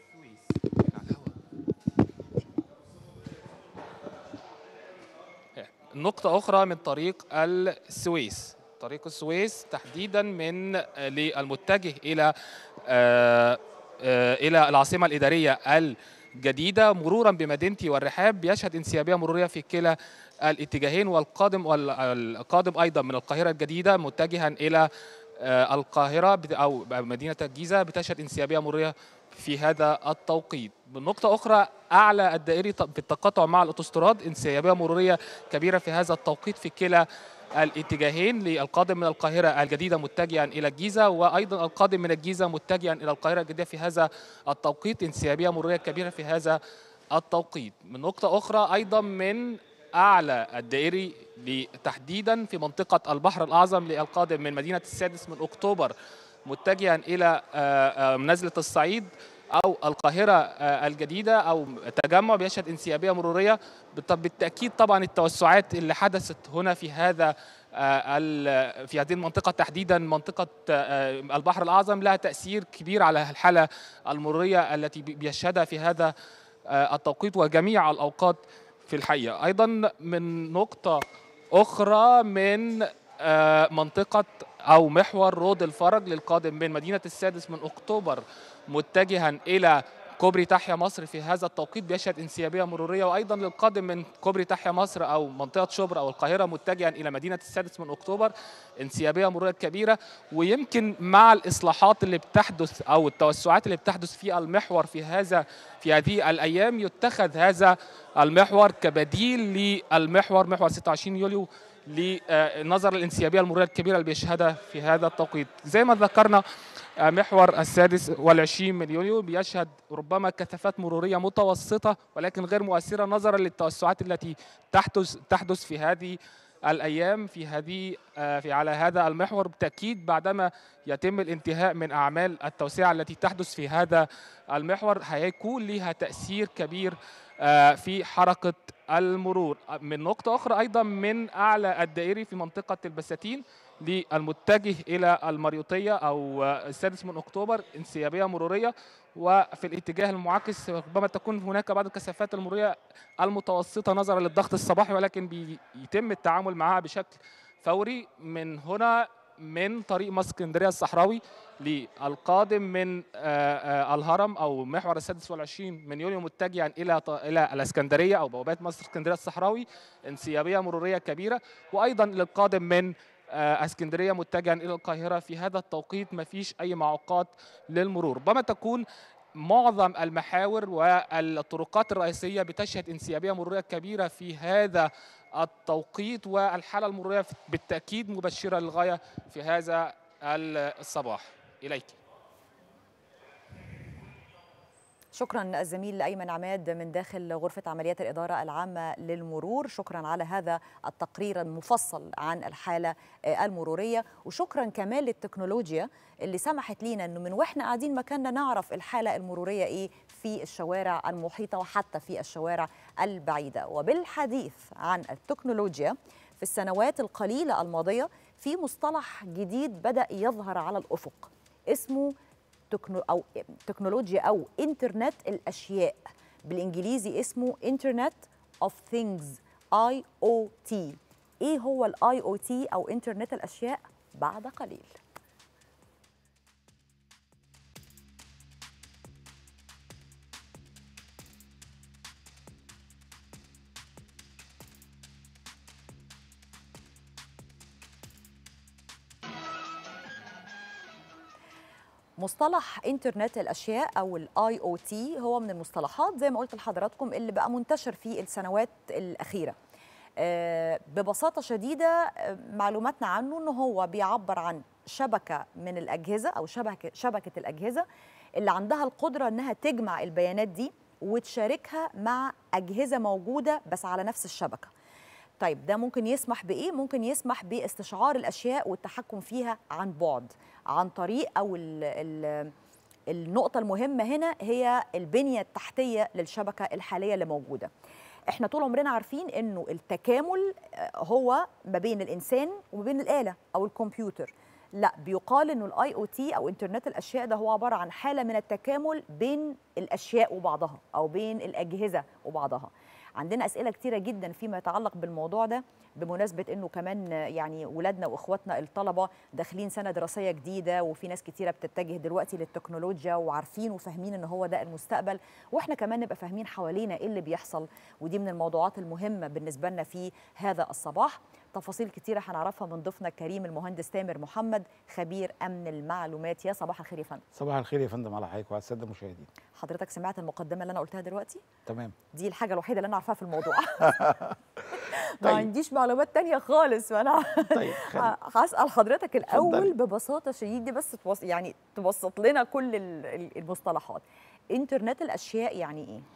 نقطة أخرى من طريق السويس طريق السويس تحديدا من للمتجه إلى آآ آآ إلى العاصمة الإدارية الجديدة مرورا بمدينتي والرحاب بيشهد انسيابية مرورية في كلا الاتجاهين والقادم والقادم ايضا من القاهره الجديده متجها الى القاهره او مدينه الجيزه بتشهد انسيابيه مروريه في هذا التوقيت بالنقطة أخرى أعلى الدائري في التقاطع مع الأوتوستراد انسيابية مرورية كبيرة في هذا التوقيت في كلا الاتجاهين للقادم من القاهرة الجديدة متجها إلى الجيزة وأيضا القادم من الجيزة متجها إلى القاهرة الجديدة في هذا التوقيت انسيابية مرورية كبيرة في هذا التوقيت من نقطة أخرى أيضا من اعلى الدائري تحديدا في منطقه البحر الاعظم للقادم من مدينه السادس من اكتوبر متجها الى نزله الصعيد او القاهره الجديده او تجمع بيشهد انسيابيه مروريه بالتاكيد طبعا التوسعات اللي حدثت هنا في هذا في هذه المنطقة تحديدا منطقة البحر الأعظم لها تأثير كبير على الحالة المرورية التي بيشهدها في هذا التوقيت وجميع الأوقات في الحقيقة أيضا من نقطة أخرى من منطقة أو محور رود الفرج للقادم من مدينة السادس من أكتوبر متجها إلى كوبري تحيا مصر في هذا التوقيت بيشهد انسيابيه مروريه وايضا للقادم من كوبري تحيا مصر او منطقه شبرا او القاهره متجها الى مدينه السادس من اكتوبر انسيابيه مروريه كبيره ويمكن مع الاصلاحات اللي بتحدث او التوسعات اللي بتحدث في المحور في هذا في هذه الايام يتخذ هذا المحور كبديل للمحور محور 26 يوليو لنظر الانسيابيه المروريه الكبيره اللي بيشهدها في هذا التوقيت زي ما ذكرنا محور السادس والعشرين من يوليو بيشهد ربما كثافات مرورية متوسطة ولكن غير مؤثرة نظرا للتوسعات التي تحدث تحدث في هذه الأيام في هذه في على هذا المحور بالتأكيد بعدما يتم الانتهاء من أعمال التوسعة التي تحدث في هذا المحور هيكون لها تأثير كبير في حركة المرور من نقطة أخرى أيضا من أعلى الدائري في منطقة البساتين للمتجه الى المريوطيه او السادس من اكتوبر انسيابيه مروريه وفي الاتجاه المعاكس ربما تكون هناك بعض الكثافات المروريه المتوسطه نظرا للضغط الصباحي ولكن بيتم التعامل معها بشكل فوري من هنا من طريق مصر اسكندريه الصحراوي للقادم من الهرم او محور السادس والعشرين من يوليو متجها الى الى الاسكندريه او بوابات مصر اسكندريه الصحراوي انسيابيه مروريه كبيره وايضا للقادم من اسكندريه متجها الى القاهره في هذا التوقيت ما فيش اي معوقات للمرور ربما تكون معظم المحاور والطرقات الرئيسيه بتشهد انسيابيه مروريه كبيره في هذا التوقيت والحاله المروريه بالتاكيد مبشره للغايه في هذا الصباح اليك شكرا الزميل ايمن عماد من داخل غرفه عمليات الاداره العامه للمرور شكرا على هذا التقرير المفصل عن الحاله المروريه وشكرا كمان للتكنولوجيا اللي سمحت لينا انه من واحنا قاعدين مكاننا نعرف الحاله المروريه ايه في الشوارع المحيطه وحتى في الشوارع البعيده وبالحديث عن التكنولوجيا في السنوات القليله الماضيه في مصطلح جديد بدا يظهر على الافق اسمه تكنو او تكنولوجيا او انترنت الاشياء بالانجليزي اسمه انترنت اوف ثينجز اي او تي ايه هو الاي او تي او انترنت الاشياء بعد قليل مصطلح انترنت الاشياء او الاي او تي هو من المصطلحات زي ما قلت لحضراتكم اللي بقى منتشر في السنوات الاخيره ببساطه شديده معلوماتنا عنه ان هو بيعبر عن شبكه من الاجهزه او شبكه شبكه الاجهزه اللي عندها القدره انها تجمع البيانات دي وتشاركها مع اجهزه موجوده بس على نفس الشبكه طيب ده ممكن يسمح بايه ممكن يسمح باستشعار الاشياء والتحكم فيها عن بعد عن طريق او ال ال النقطه المهمه هنا هي البنيه التحتيه للشبكه الحاليه اللي موجوده احنا طول عمرنا عارفين انه التكامل هو ما بين الانسان وما بين الاله او الكمبيوتر لا بيقال انه الاي او تي او انترنت الاشياء ده هو عباره عن حاله من التكامل بين الاشياء وبعضها او بين الاجهزه وبعضها عندنا اسئله كتيره جدا فيما يتعلق بالموضوع ده بمناسبه انه كمان يعني ولادنا واخواتنا الطلبه داخلين سنه دراسيه جديده وفي ناس كتيره بتتجه دلوقتي للتكنولوجيا وعارفين وفاهمين ان هو ده المستقبل واحنا كمان نبقى فاهمين حوالينا ايه اللي بيحصل ودي من الموضوعات المهمه بالنسبه لنا في هذا الصباح تفاصيل كتيره هنعرفها من ضيفنا الكريم المهندس تامر محمد خبير امن المعلومات يا صباح الخير يا فندم صباح الخير يا فندم على حضرتك وعلى الساده المشاهدين حضرتك سمعت المقدمه اللي انا قلتها دلوقتي تمام دي الحاجه الوحيده اللي انا عارفاها في الموضوع ما عنديش معلومات تانية خالص فانا طيب هسال حضرتك الاول ببساطه شديده بس توص... يعني تبسط لنا كل المصطلحات انترنت الاشياء يعني ايه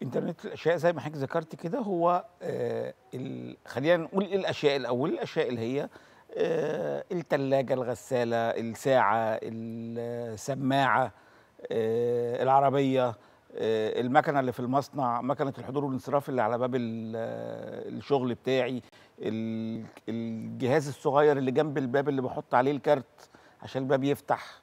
انترنت الاشياء زي ما حضرتك ذكرت كده هو آه ال... خلينا نقول ايه الاشياء الاول الاشياء اللي هي آه الثلاجه الغساله الساعه السماعه آه العربيه آه المكنه اللي في المصنع مكنه الحضور والانصراف اللي على باب ال- آه، الشغل بتاعي ال- الجهاز الصغير اللي جنب الباب اللي بحط عليه الكارت عشان الباب يفتح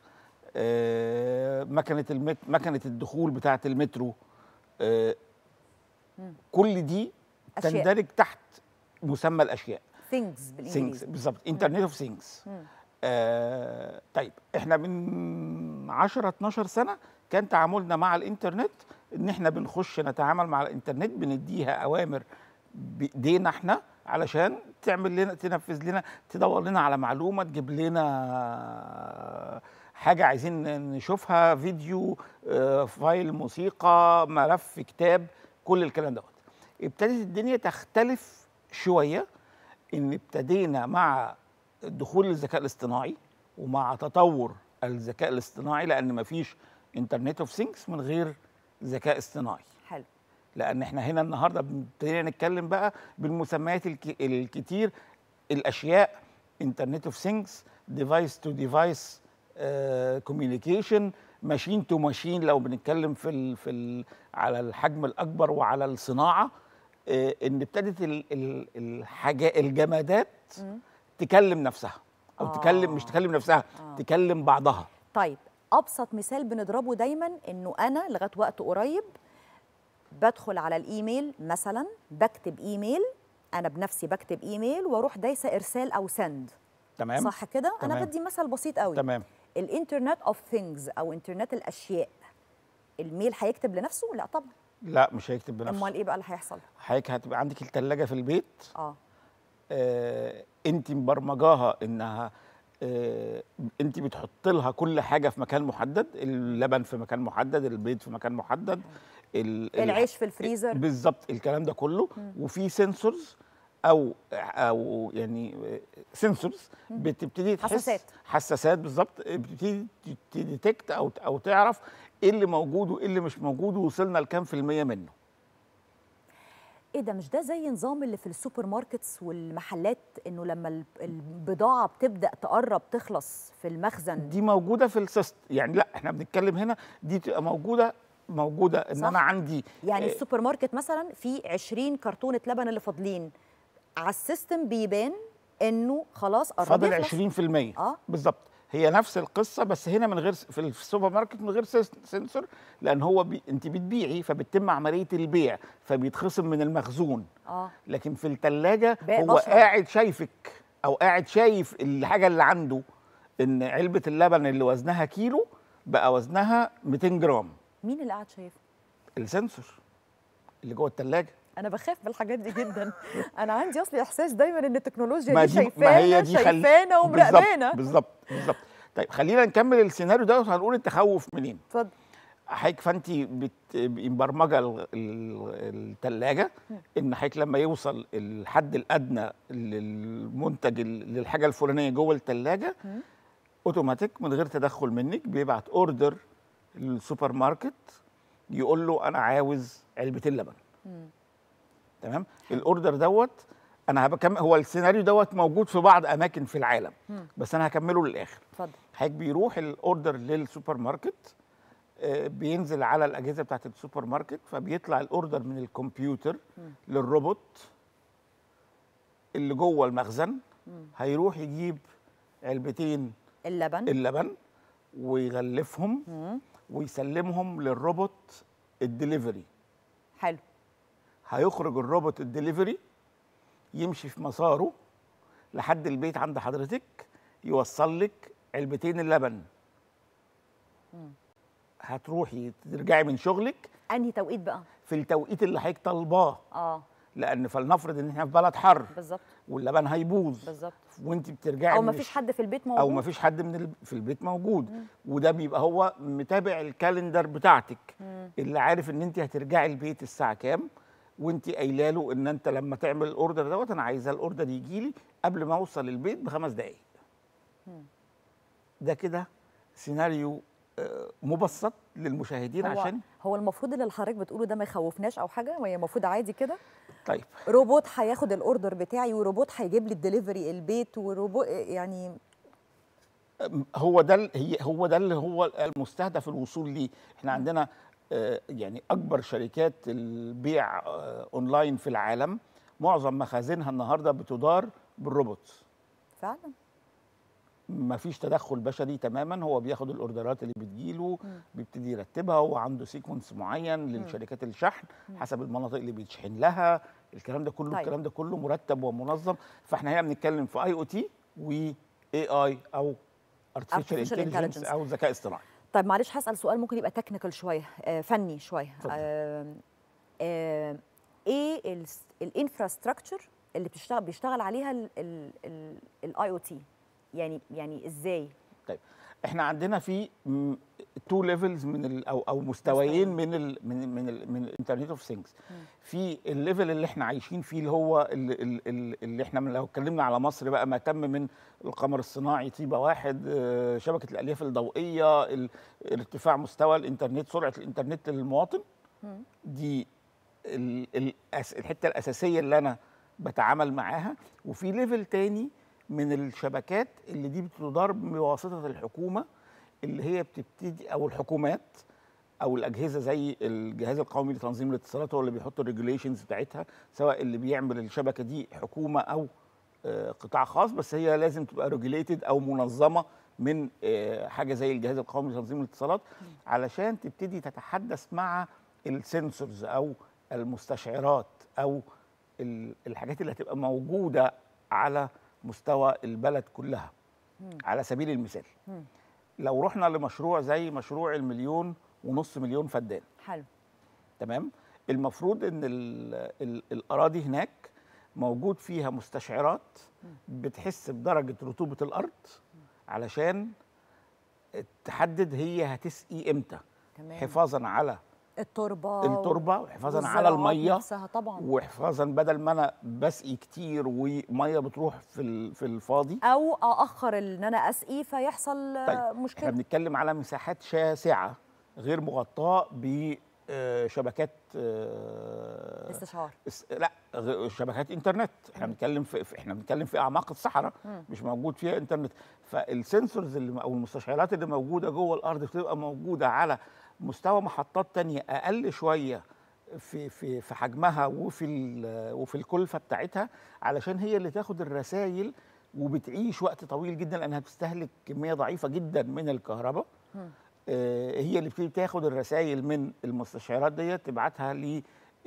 آه، مكنه المت... مكنه الدخول بتاعه المترو آه، مم. كل دي أشياء. تندرج تحت مسمى الاشياء things ثينجز بالانجليزي بالظبط انترنت اوف ثينجز مم. آه طيب احنا من 10 12 سنه كان تعاملنا مع الانترنت ان احنا بنخش نتعامل مع الانترنت بنديها اوامر بايدينا احنا علشان تعمل لنا تنفذ لنا تدور لنا على معلومه تجيب لنا حاجه عايزين نشوفها فيديو آه، فايل موسيقى ملف كتاب كل الكلام دوت ابتدت الدنيا تختلف شويه ان ابتدينا مع دخول الذكاء الاصطناعي ومع تطور الذكاء الاصطناعي لان مفيش انترنت اوف ثينكس من غير ذكاء اصطناعي حلو لان احنا هنا النهارده ابتدينا نتكلم بقى بالمسميات الك- الكتير الاشياء انترنت اوف ثينكس ديفايس تو ديفايس كوميونيكيشن ماشين تو ماشين لو بنتكلم في ال في ال على الحجم الاكبر وعلى الصناعه آه، ان ابتدت ال- ال- الحاجات الجمادات مم. تكلم نفسها او آه. تكلم مش تكلم نفسها آه. تكلم بعضها طيب ابسط مثال بنضربه دايما انه انا لغايه وقت قريب بدخل على الايميل مثلا بكتب ايميل انا بنفسي بكتب ايميل واروح دايسه ارسال او سند تمام صح كده انا تمام. بدي مثل بسيط قوي تمام الانترنت اوف ثينجز او انترنت الاشياء الميل هيكتب لنفسه لا طبعا لا مش هيكتب بنفسه امال ايه بقى اللي هيحصل حضرتك هتبقى عندك الثلاجه في البيت اه آه انت مبرمجاها انها آه انت بتحط لها كل حاجه في مكان محدد اللبن في مكان محدد البيض في مكان محدد ال- ال- العيش في الفريزر بالظبط الكلام ده كله مم. وفي سنسورز او او يعني سنسورز بتبتدي تحس حساسات. حساسات بالظبط بتبتدي تديتكت او او تعرف ايه اللي موجود وايه اللي مش موجود ووصلنا لكام في الميه منه ايه ده مش ده زي نظام اللي في السوبر ماركتس والمحلات انه لما ال- البضاعه بتبدا تقرب تخلص في المخزن دي موجوده في السيست يعني لا احنا بنتكلم هنا دي تبقى موجوده موجوده ان صح. انا عندي يعني آه، السوبر ماركت مثلا في 20 كرتونه لبن اللي فاضلين على السيستم بيبان انه خلاص قرب فاضل يخلص. 20% اه بالظبط هي نفس القصه بس هنا من غير في السوبر ماركت من غير سيس- سنسور لان هو بي انت بتبيعي فبتتم عمليه البيع فبيتخصم من المخزون اه لكن في الثلاجه باقي هو بشر. قاعد شايفك او قاعد شايف الحاجه اللي عنده ان علبه اللبن اللي وزنها كيلو بقى وزنها 200 جرام مين اللي قاعد شايف السنسور اللي جوه الثلاجه انا بخاف من الحاجات دي جدا انا عندي اصلي احساس دايما ان التكنولوجيا ما دي دي ما هي شايفانا دي خل- شايفانا ومراقبانا بالظبط بالظبط طيب خلينا نكمل السيناريو ده وهنقول التخوف منين اتفضل حضرتك فانت بت- مبرمجه الثلاجه ان حضرتك لما يوصل الحد الادنى للمنتج ال- للحاجه الفلانيه جوه الثلاجه مم. اوتوماتيك من غير تدخل منك بيبعت اوردر للسوبر ماركت يقول له انا عاوز علبتين لبن مم. تمام الاوردر دوت انا هبكم هو السيناريو دوت موجود في بعض اماكن في العالم مم. بس انا هكمله للاخر اتفضل حضرتك بيروح الاوردر للسوبر ماركت آه، بينزل على الاجهزه بتاعت السوبر ماركت فبيطلع الاوردر من الكمبيوتر مم. للروبوت اللي جوه المخزن مم. هيروح يجيب علبتين اللبن اللبن ويغلفهم مم. ويسلمهم للروبوت الدليفري حلو هيخرج الروبوت الدليفري يمشي في مساره لحد البيت عند حضرتك يوصل لك علبتين اللبن مم. هتروحي ترجعي من شغلك انهي توقيت بقى في التوقيت اللي حضرتك طالباه اه لان فلنفرض ان احنا في بلد حر بالظبط واللبن هيبوظ بالظبط وانت بترجعي او من ما فيش الش- حد في البيت موجود او ما فيش حد من ال... في البيت موجود مم. وده بيبقى هو متابع الكالندر بتاعتك مم. اللي عارف ان انت هترجعي البيت الساعه كام وانت قايله له ان انت لما تعمل الاوردر دوت انا عايزه الاوردر يجي لي قبل ما اوصل البيت بخمس دقائق مم. ده كده سيناريو آه، مبسط للمشاهدين هو عشان هو المفروض اللي حضرتك بتقوله ده ما يخوفناش او حاجه وهي المفروض عادي كده طيب روبوت هياخد الاوردر بتاعي وروبوت هيجيب لي الدليفري البيت وروبوت يعني هو ده ال- هي هو ده اللي هو المستهدف الوصول ليه احنا عندنا آه، يعني اكبر شركات البيع آه، اونلاين في العالم معظم مخازنها النهارده بتدار بالروبوت فعلا ما فيش تدخل بشري تماما هو بياخد الاوردرات اللي بتجيله مم. بيبتدي يرتبها هو عنده سيكونس معين مم. للشركات الشحن مم. حسب المناطق اللي بيتشحن لها الكلام ده كله طيب. الكلام ده كله مرتب ومنظم فاحنا هنا بنتكلم في اي او تي و اي اي او ارتفيشال Artificial انتليجنس intelligence. او ذكاء اصطناعي طيب معلش هسال سؤال ممكن يبقى تكنيكال شويه آه فني شويه اتفضل. آه آه ايه الانفراستراكشر اللي بتشتغل بيشتغل عليها الاي او تي يعني يعني ازاي طيب احنا عندنا في تو ليفلز من ال او او مستويين من ال من من ال من الانترنت اوف ثينجز في الليفل اللي احنا عايشين فيه اللي هو اللي, اللي, اللي احنا من- لو اتكلمنا على مصر بقى ما تم من القمر الصناعي طيبه واحد آه، شبكه الالياف الضوئيه ال- ارتفاع مستوى الانترنت سرعه الانترنت للمواطن دي ال- الأس- الحته الاساسيه اللي انا بتعامل معاها وفي ليفل تاني من الشبكات اللي دي بتدار بواسطه الحكومه اللي هي بتبتدي او الحكومات او الاجهزه زي الجهاز القومي لتنظيم الاتصالات هو اللي بيحط الريجوليشنز بتاعتها سواء اللي بيعمل الشبكه دي حكومه او آه، قطاع خاص بس هي لازم تبقى ريجوليتد او منظمه من آه، حاجه زي الجهاز القومي لتنظيم الاتصالات علشان تبتدي تتحدث مع السنسورز او المستشعرات او ال- الحاجات اللي هتبقى موجوده على مستوى البلد كلها على سبيل المثال لو رحنا لمشروع زي مشروع المليون ونص مليون فدان حلو تمام المفروض ان ال ال الاراضي هناك موجود فيها مستشعرات بتحس بدرجه رطوبه الارض علشان تحدد هي هتسقي امتى تمام حفاظا على التربه التربه وحفاظا على والزراعات الميه نفسها طبعا وحفاظا بدل ما انا بسقي كتير وميه بتروح في ال- في الفاضي او ااخر ان انا اسقي فيحصل آه، طيب احنا مشكله بنتكلم على مساحات شاسعه غير مغطاه بشبكات استشعار لا غ- شبكات انترنت احنا بنتكلم في في- احنا بنتكلم في اعماق الصحراء مم. مش موجود فيها انترنت فالسنسورز اللي م- او المستشعرات اللي موجوده جوه الارض بتبقى موجوده على مستوى محطات تانية اقل شويه في في في حجمها وفي ال- وفي الكلفه بتاعتها علشان هي اللي تاخد الرسائل وبتعيش وقت طويل جدا لانها بتستهلك كميه ضعيفه جدا من الكهرباء مم. آه، هي اللي بتبتدي تاخد الرسائل من المستشعرات ديت تبعتها ل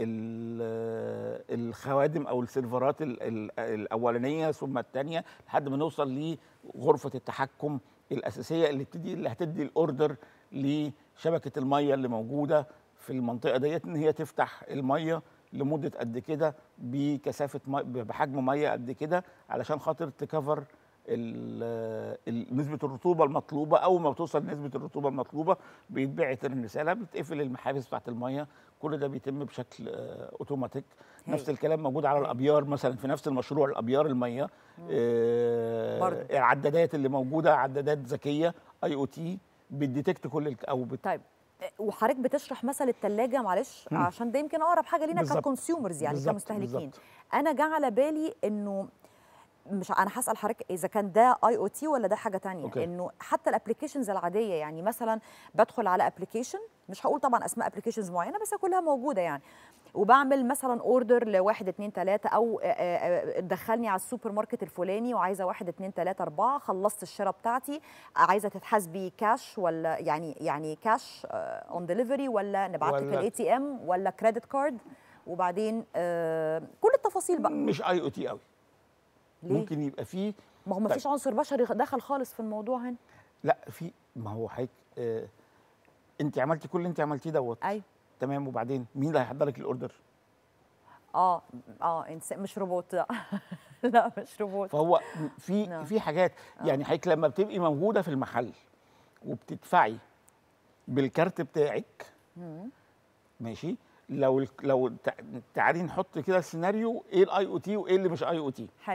الخوادم او السيرفرات ال- ال- الاولانيه ثم الثانيه لحد ما نوصل لغرفه التحكم الاساسيه اللي بتدي اللي هتدي الاوردر لشبكه الميه اللي موجوده في المنطقه ديت ان هي تفتح الميه لمده قد كده بكثافه مي بحجم ميه قد كده علشان خاطر تكفر ال- ال- نسبه الرطوبه المطلوبه اول ما بتوصل نسبه الرطوبه المطلوبه بيتبعت الرساله بتقفل المحابس بتاعت الميه كل ده بيتم بشكل آه، اوتوماتيك هاي. نفس الكلام موجود على الابيار مثلا في نفس المشروع الابيار الميه آه، برضو. العدادات اللي موجوده عدادات ذكيه اي او تي بتديتكت كل الك- او بت... طيب وحضرتك بتشرح مثل الثلاجه معلش مم. عشان ده يمكن اقرب حاجه لينا بالظبط. ككونسيومرز يعني بالظبط، كمستهلكين بالظبط. انا جه على بالي انه مش انا هسال حضرتك اذا كان ده اي او تي ولا ده حاجه تانية أوكي. انه حتى الابلكيشنز العاديه يعني مثلا بدخل على ابلكيشن مش هقول طبعا اسماء ابلكيشنز معينه بس كلها موجوده يعني وبعمل مثلا اوردر لواحد اتنين تلاته او آه، آه، آه، دخلني على السوبر ماركت الفلاني وعايزه واحد اتنين تلاته اربعه خلصت الشراء بتاعتي عايزه تتحاسبي كاش ولا يعني يعني كاش اون ديليفري ولا نبعت لك ولا- الاي تي ام ولا كريدت كارد وبعدين آه، كل التفاصيل بقى مش اي او تي قوي ليه؟ ممكن يبقى فيه ما هو ما طيب. فيش عنصر بشري دخل خالص في الموضوع هنا لا في ما هو حضرتك آه انت عملتي كل اللي انت عملتيه دوت ايوه تمام وبعدين مين اللي هيحضر لك الاوردر اه اه إنس... مش روبوت لا لا مش روبوت فهو في نعم. في حاجات يعني حضرتك لما بتبقي موجوده في المحل وبتدفعي بالكارت بتاعك مم. ماشي لو ال- لو تع- تعالي نحط كده السيناريو ايه الاي او تي وايه اللي مش اي او تي حلو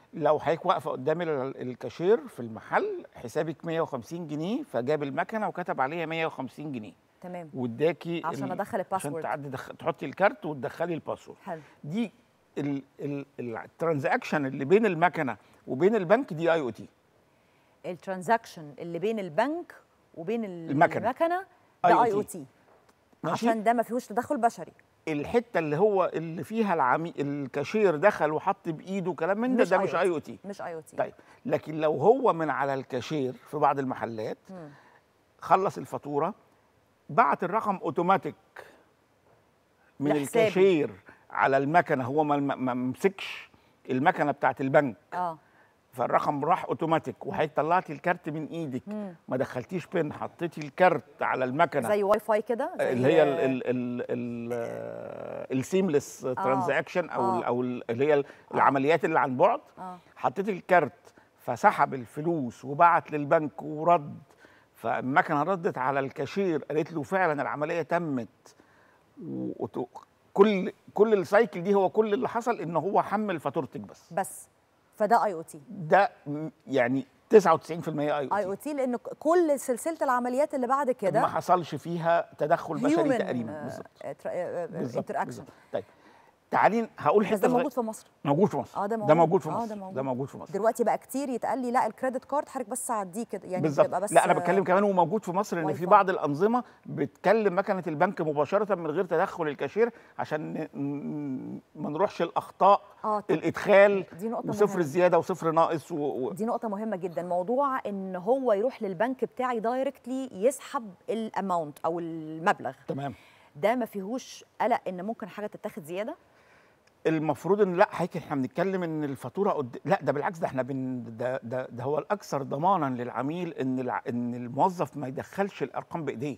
لو حضرتك واقفه قدام ال- الكاشير في المحل حسابك 150 جنيه فجاب المكنه وكتب عليها 150 جنيه تمام واداكي عشان ال- أدخل عشان الباسورد. تعدي دخ... تحطي الكارت وتدخلي الباسورد حلو دي ال- ال- ال- الترانزاكشن اللي بين المكنه وبين البنك دي اي او تي الترانزاكشن اللي بين البنك وبين ال- المكنة. المكنه ده اي IoT. او تي ماشي. عشان ده ما فيهوش تدخل بشري الحته اللي هو اللي فيها العمي الكاشير دخل وحط بايده كلام من ده ده مش اي او تي مش اي او تي طيب لكن لو هو من على الكاشير في بعض المحلات مم. خلص الفاتوره بعت الرقم اوتوماتيك من لحسابي. الكاشير على المكنه هو ما ما مسكش المكنه بتاعت البنك اه فالرقم راح اوتوماتيك وحضرتك طلعتي الكارت من ايدك مم. ما دخلتيش بين حطيتي الكارت على المكنه زي واي فاي كده زي- اللي هي ال- ال- ال- ال- السيمليس ترانزاكشن او ال- آه. او ال- اللي هي العمليات اللي عن بعد اه حطيت الكارت فسحب الفلوس وبعت للبنك ورد فالمكنه ردت على الكاشير قالت له فعلا العمليه تمت و- كل كل السايكل دي هو كل اللي حصل ان هو حمل فاتورتك بس بس فده اي او تي ده م- يعني 99% اي اي او تي لان ك- كل سلسله العمليات اللي بعد ما كده حصلش فيها تدخل بشري تقريبا بالظبط بالظبط انتراكشن بالظبط. طيب تعالي هقول حته بس ده صغيرة- موجود في مصر موجود في مصر اه ده ده موجود. موجود في آه، مصر ده موجود. ده موجود في مصر دلوقتي بقى كتير يتقال لي لا الكريدت كارد حضرتك بس عديه كده يعني بالظبط بتبقى بس لا انا بتكلم كمان هو موجود في مصر ان واي في فاي. بعض الانظمه بتكلم مكنه البنك مباشره من غير تدخل الكاشير عشان ن- ن- ما نروحش الاخطاء اه طب الادخال دي نقطة وصفر مهمة. زياده وصفر ناقص و... و... دي نقطة مهمة جدا موضوع ان هو يروح للبنك بتاعي دايركتلي يسحب الاماونت او المبلغ تمام ده ما فيهوش قلق ان ممكن حاجة تتاخد زيادة المفروض ان لا حضرتك احنا بنتكلم ان الفاتوره قد... لا ده بالعكس ده احنا بن... ده, ده ده هو الاكثر ضمانا للعميل ان الع... ان الموظف ما يدخلش الارقام بايديه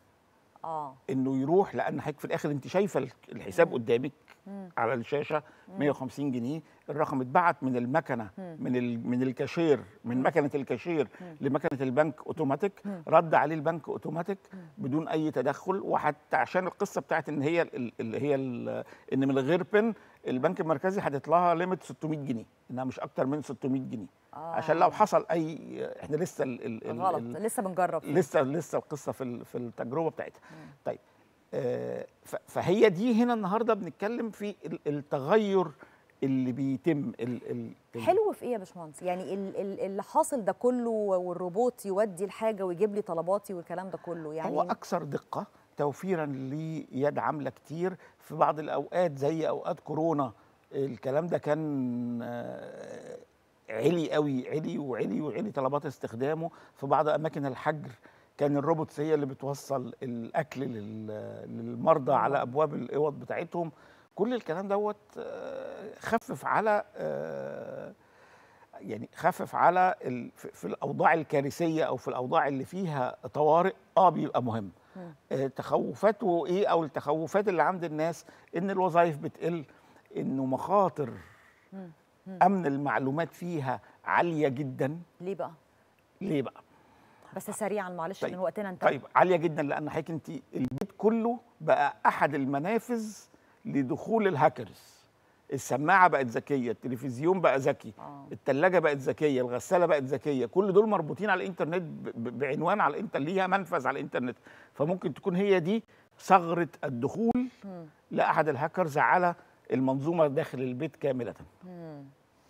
اه انه يروح لان حضرتك في الاخر انت شايفه الحساب قدامك مم. على الشاشه مم. 150 جنيه الرقم اتبعت من المكنه مم. من ال... من الكاشير من مكنه الكاشير مم. لمكنه البنك اوتوماتيك مم. رد عليه البنك اوتوماتيك بدون اي تدخل وحتى عشان القصه بتاعت ان هي ال- اللي هي ال- ان من غير بن البنك المركزي هتطلع ليميت 600 جنيه انها مش اكتر من 600 جنيه آه. عشان لو حصل اي احنا لسه ال... ال... ال- غلط ال- لسه بنجرب لسه لسه القصه في ال- في التجربه بتاعتها طيب آه، ف- فهي دي هنا النهارده بنتكلم في ال- التغير اللي بيتم ال ال ال- حلو في ايه يا باشمهندس يعني ال- ال- اللي حاصل ده كله والروبوت يودي الحاجة ويجيب لي طلباتي والكلام ده كله يعني هو اكثر دقه توفيرا ليد عامله كتير في بعض الاوقات زي اوقات كورونا الكلام ده كان آه، علي قوي علي وعلي وعلي طلبات استخدامه في بعض اماكن الحجر كان الروبوتس هي اللي بتوصل الاكل لل- للمرضى على ابواب الاوض بتاعتهم كل الكلام دوت آه، خفف على آه، يعني خفف على ال- في في الاوضاع الكارثيه او في الاوضاع اللي فيها طوارئ اه بيبقى مهم مم. آه، تخوفاته ايه او التخوفات اللي عند الناس ان الوظائف بتقل انه مخاطر مم. مم. امن المعلومات فيها عاليه جدا ليه بقى ليه بقى بس سريعا معلش طيب. لان وقتنا انتهى طيب عاليه جدا لان حضرتك انت البيت كله بقى احد المنافذ لدخول الهاكرز السماعه بقت ذكيه التلفزيون بقى ذكي آه. الثلاجه بقت ذكيه الغساله بقت ذكيه كل دول مربوطين على الانترنت ب- ب- بعنوان على الانترنت ليها منفذ على الانترنت فممكن تكون هي دي ثغره الدخول مم. لاحد الهاكرز على المنظومه داخل البيت كامله مم.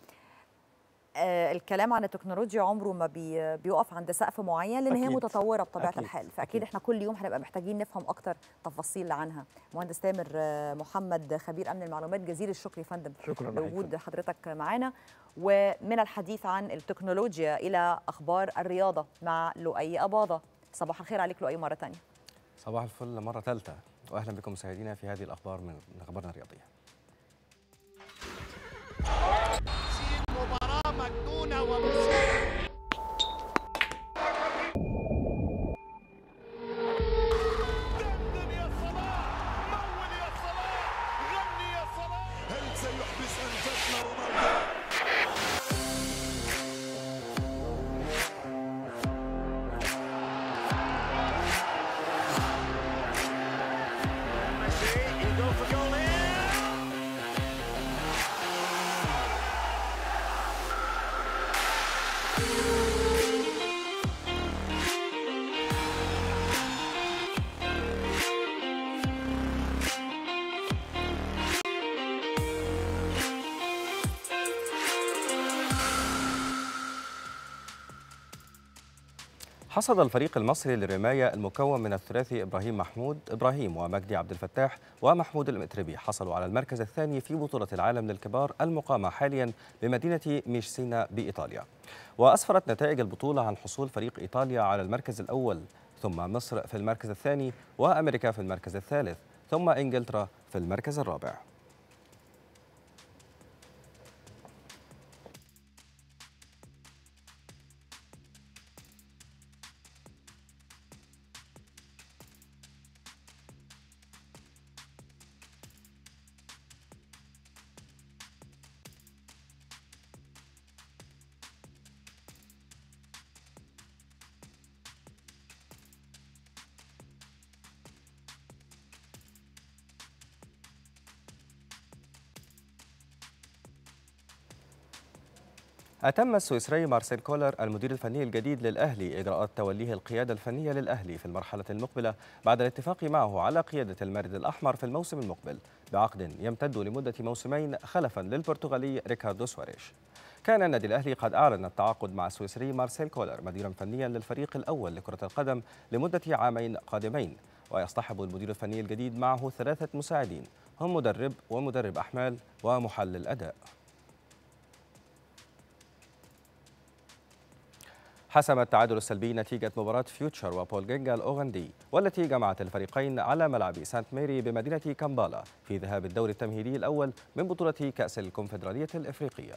آه الكلام عن التكنولوجيا عمره ما بي بيقف عند سقف معين لان هي أكيد. متطوره بطبيعه أكيد. الحال فاكيد احنا كل يوم هنبقى محتاجين نفهم اكتر تفاصيل عنها مهندس تامر آه، محمد خبير امن المعلومات جزيل الشكر يا فندم شكرا لوجود حضرتك معانا ومن الحديث عن التكنولوجيا الى اخبار الرياضه مع لؤي اباضه صباح الخير عليك لؤي مره ثانيه صباح الفل مرة ثالثة وأهلا بكم مشاهدينا في هذه الأخبار من من أخبارنا الرياضية مباراة مجنونة ومثيرة دندن يا صلاح مول يا صلاح غني يا صلاح هل سيحبس أنفاسنا رونالدو Messi, you go for goal here. حصد الفريق المصري للرماية المكون من الثلاثي إبراهيم محمود إبراهيم ومجدي عبد الفتاح ومحمود المتربي حصلوا على المركز الثاني في بطولة العالم للكبار المقامة حاليا بمدينة ميشسينا بإيطاليا وأسفرت نتائج البطولة عن حصول فريق إيطاليا على المركز الأول ثم مصر في المركز الثاني وأمريكا في المركز الثالث ثم إنجلترا في المركز الرابع أتم السويسري مارسيل كولر المدير الفني الجديد للأهلي إجراءات توليه القيادة الفنية للأهلي في المرحلة المقبلة بعد الاتفاق معه على قيادة المارد الأحمر في الموسم المقبل بعقد يمتد لمدة موسمين خلفا للبرتغالي ريكاردو سواريش كان النادي الأهلي قد أعلن التعاقد مع السويسري مارسيل كولر مديرا فنيا للفريق الأول لكرة القدم لمدة عامين قادمين ويصطحب المدير الفني الجديد معه ثلاثة مساعدين هم مدرب ومدرب أحمال ومحلل أداء حسم التعادل السلبي نتيجة مباراة فيوتشر وبولجينجا الأوغندي والتي جمعت الفريقين على ملعب سانت ميري بمدينة كامبالا في ذهاب الدور التمهيدي الأول من بطولة كأس الكونفدرالية الإفريقية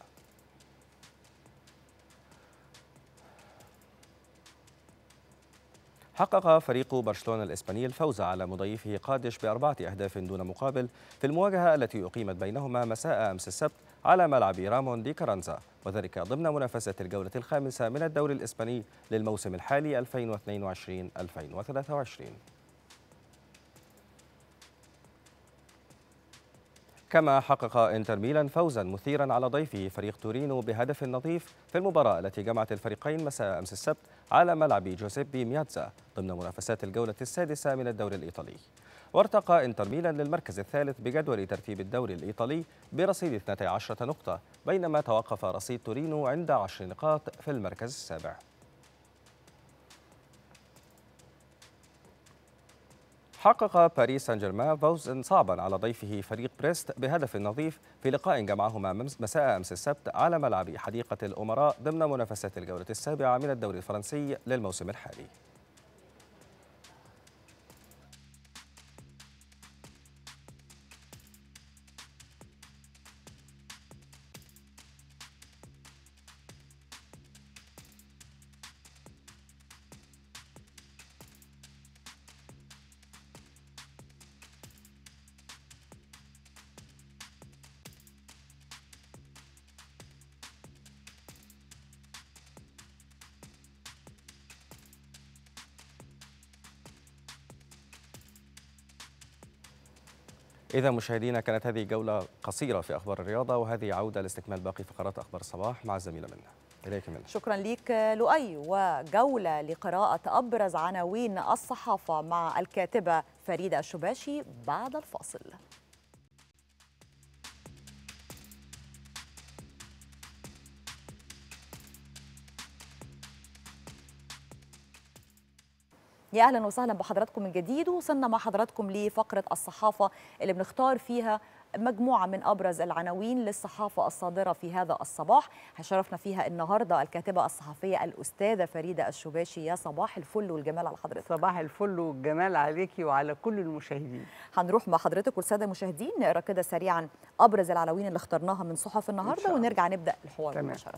حقق فريق برشلونة الإسباني الفوز على مضيفه قادش بأربعة أهداف دون مقابل في المواجهة التي أقيمت بينهما مساء أمس السبت على ملعب رامون دي كارانزا وذلك ضمن منافسة الجولة الخامسة من الدوري الإسباني للموسم الحالي 2022-2023 كما حقق انتر ميلان فوزا مثيرا على ضيفه فريق تورينو بهدف نظيف في المباراة التي جمعت الفريقين مساء أمس السبت على ملعب جوزيبي مياتزا ضمن منافسات الجولة السادسة من الدوري الإيطالي وارتقى انتر ميلان للمركز الثالث بجدول ترتيب الدوري الإيطالي برصيد 12 نقطة بينما توقف رصيد تورينو عند 10 نقاط في المركز السابع حقق باريس سان جيرمان فوزا صعبا على ضيفه فريق بريست بهدف نظيف في لقاء جمعهما مساء امس السبت على ملعب حديقه الامراء ضمن منافسات الجوله السابعه من الدوري الفرنسي للموسم الحالي. إذا مشاهدينا كانت هذه جولة قصيرة في أخبار الرياضة وهذه عودة لاستكمال باقي فقرات أخبار الصباح مع الزميلة منا إليك منا شكرا ليك لؤي وجولة لقراءة أبرز عناوين الصحافة مع الكاتبة فريدة الشباشي بعد الفاصل يا اهلا وسهلا بحضراتكم من جديد وصلنا مع حضراتكم لفقره الصحافه اللي بنختار فيها مجموعه من ابرز العناوين للصحافه الصادره في هذا الصباح هشرفنا فيها النهارده الكاتبه الصحفيه الاستاذه فريده الشباشي يا صباح الفل والجمال على حضرتك صباح الفل والجمال عليكي وعلى كل المشاهدين هنروح مع حضرتك والساده المشاهدين نقرا كده سريعا ابرز العناوين اللي اخترناها من صحف النهارده ونرجع نبدا الحوار تمام. مباشره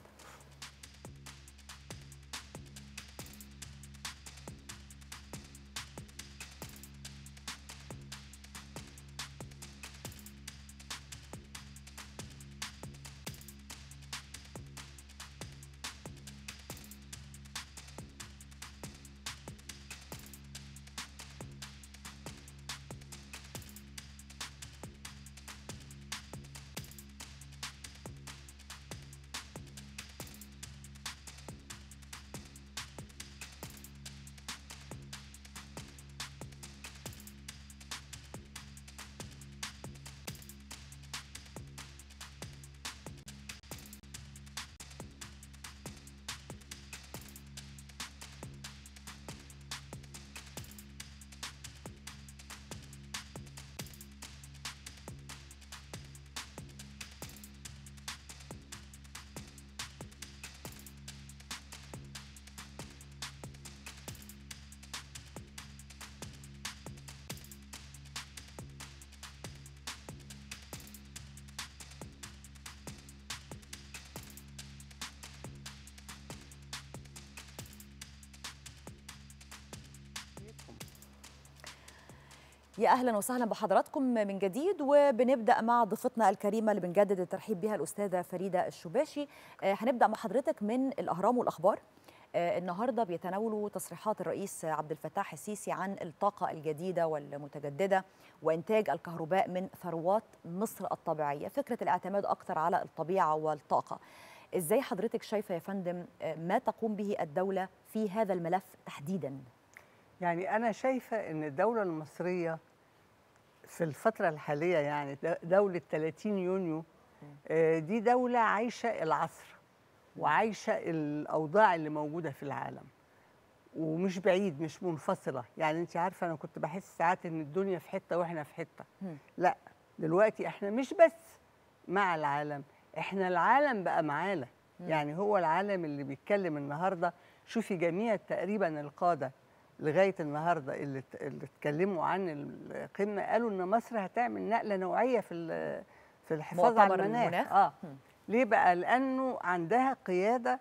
يا اهلا وسهلا بحضراتكم من جديد وبنبدا مع ضيفتنا الكريمه اللي بنجدد الترحيب بها الاستاذه فريده الشباشي آه، هنبدا مع حضرتك من الاهرام والاخبار آه، النهارده بيتناولوا تصريحات الرئيس عبد الفتاح السيسي عن الطاقه الجديده والمتجدده وانتاج الكهرباء من ثروات مصر الطبيعيه فكره الاعتماد اكثر على الطبيعه والطاقه ازاي حضرتك شايفه يا فندم آه، ما تقوم به الدوله في هذا الملف تحديدا يعني أنا شايفة إن الدولة المصرية في الفترة الحالية يعني د- دولة 30 يونيو آه، دي دولة عايشة العصر وعايشة الأوضاع اللي موجودة في العالم ومش بعيد مش منفصلة يعني أنت عارفة أنا كنت بحس ساعات إن الدنيا في حتة وإحنا في حتة لا دلوقتي إحنا مش بس مع العالم إحنا العالم بقى معانا يعني هو العالم اللي بيتكلم النهاردة شوفي جميع تقريبا القادة لغايه النهارده اللي ات- اللي اتكلموا عن القمه قالوا ان مصر هتعمل نقله نوعيه في ال- في الحفاظ على مؤتمر المناخ, المناخ؟ اه ليه بقى لانه عندها قياده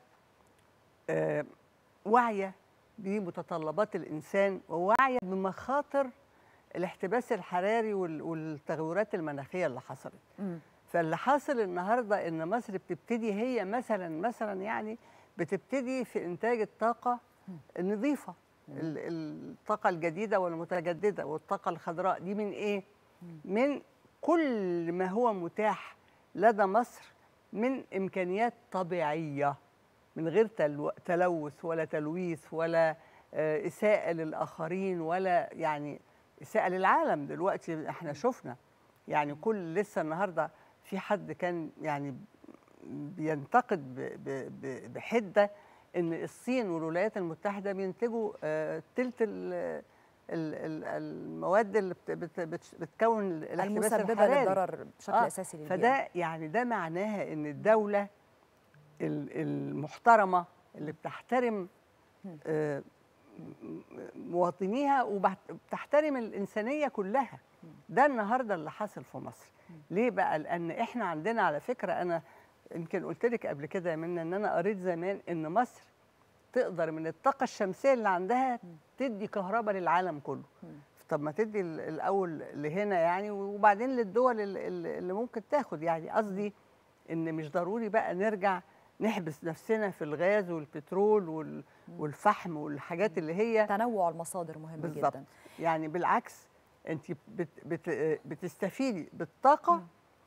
آه واعيه بمتطلبات الانسان وواعيه بمخاطر الاحتباس الحراري وال- والتغيرات المناخيه اللي حصلت فاللي حاصل النهارده ان مصر بتبتدي هي مثلا مثلا يعني بتبتدي في انتاج الطاقه النظيفه ال- الطاقه الجديده والمتجدده والطاقه الخضراء دي من ايه من كل ما هو متاح لدى مصر من امكانيات طبيعيه من غير تلو- تلوث ولا تلويث ولا آه، اساءه للاخرين ولا يعني اساءه للعالم دلوقتي احنا شفنا يعني كل لسه النهارده في حد كان يعني بينتقد ب- ب- ب- بحده ان الصين والولايات المتحده بينتجوا آه، تلت ال- ال- ال- المواد اللي بت- بت- بت- بتكون الاحتباس المسببة الحراري. للضرر بشكل أساسي للبيئة. فده يعني ده معناها ان الدوله ال- المحترمه اللي بتحترم آه، م- مواطنيها وبتحترم الانسانيه كلها ده النهارده اللي حاصل في مصر ليه بقى لان احنا عندنا على فكره انا يمكن قلت لك قبل كده يا منى ان انا قريت زمان ان مصر تقدر من الطاقه الشمسيه اللي عندها تدي كهرباء للعالم كله طب ما تدي ال- الاول لهنا يعني وبعدين للدول ال- ال- اللي ممكن تاخد يعني قصدي ان مش ضروري بقى نرجع نحبس نفسنا في الغاز والبترول وال- والفحم والحاجات اللي هي تنوع المصادر مهم بالظبط جدا يعني بالعكس انت بت بت بتستفيدي بالطاقه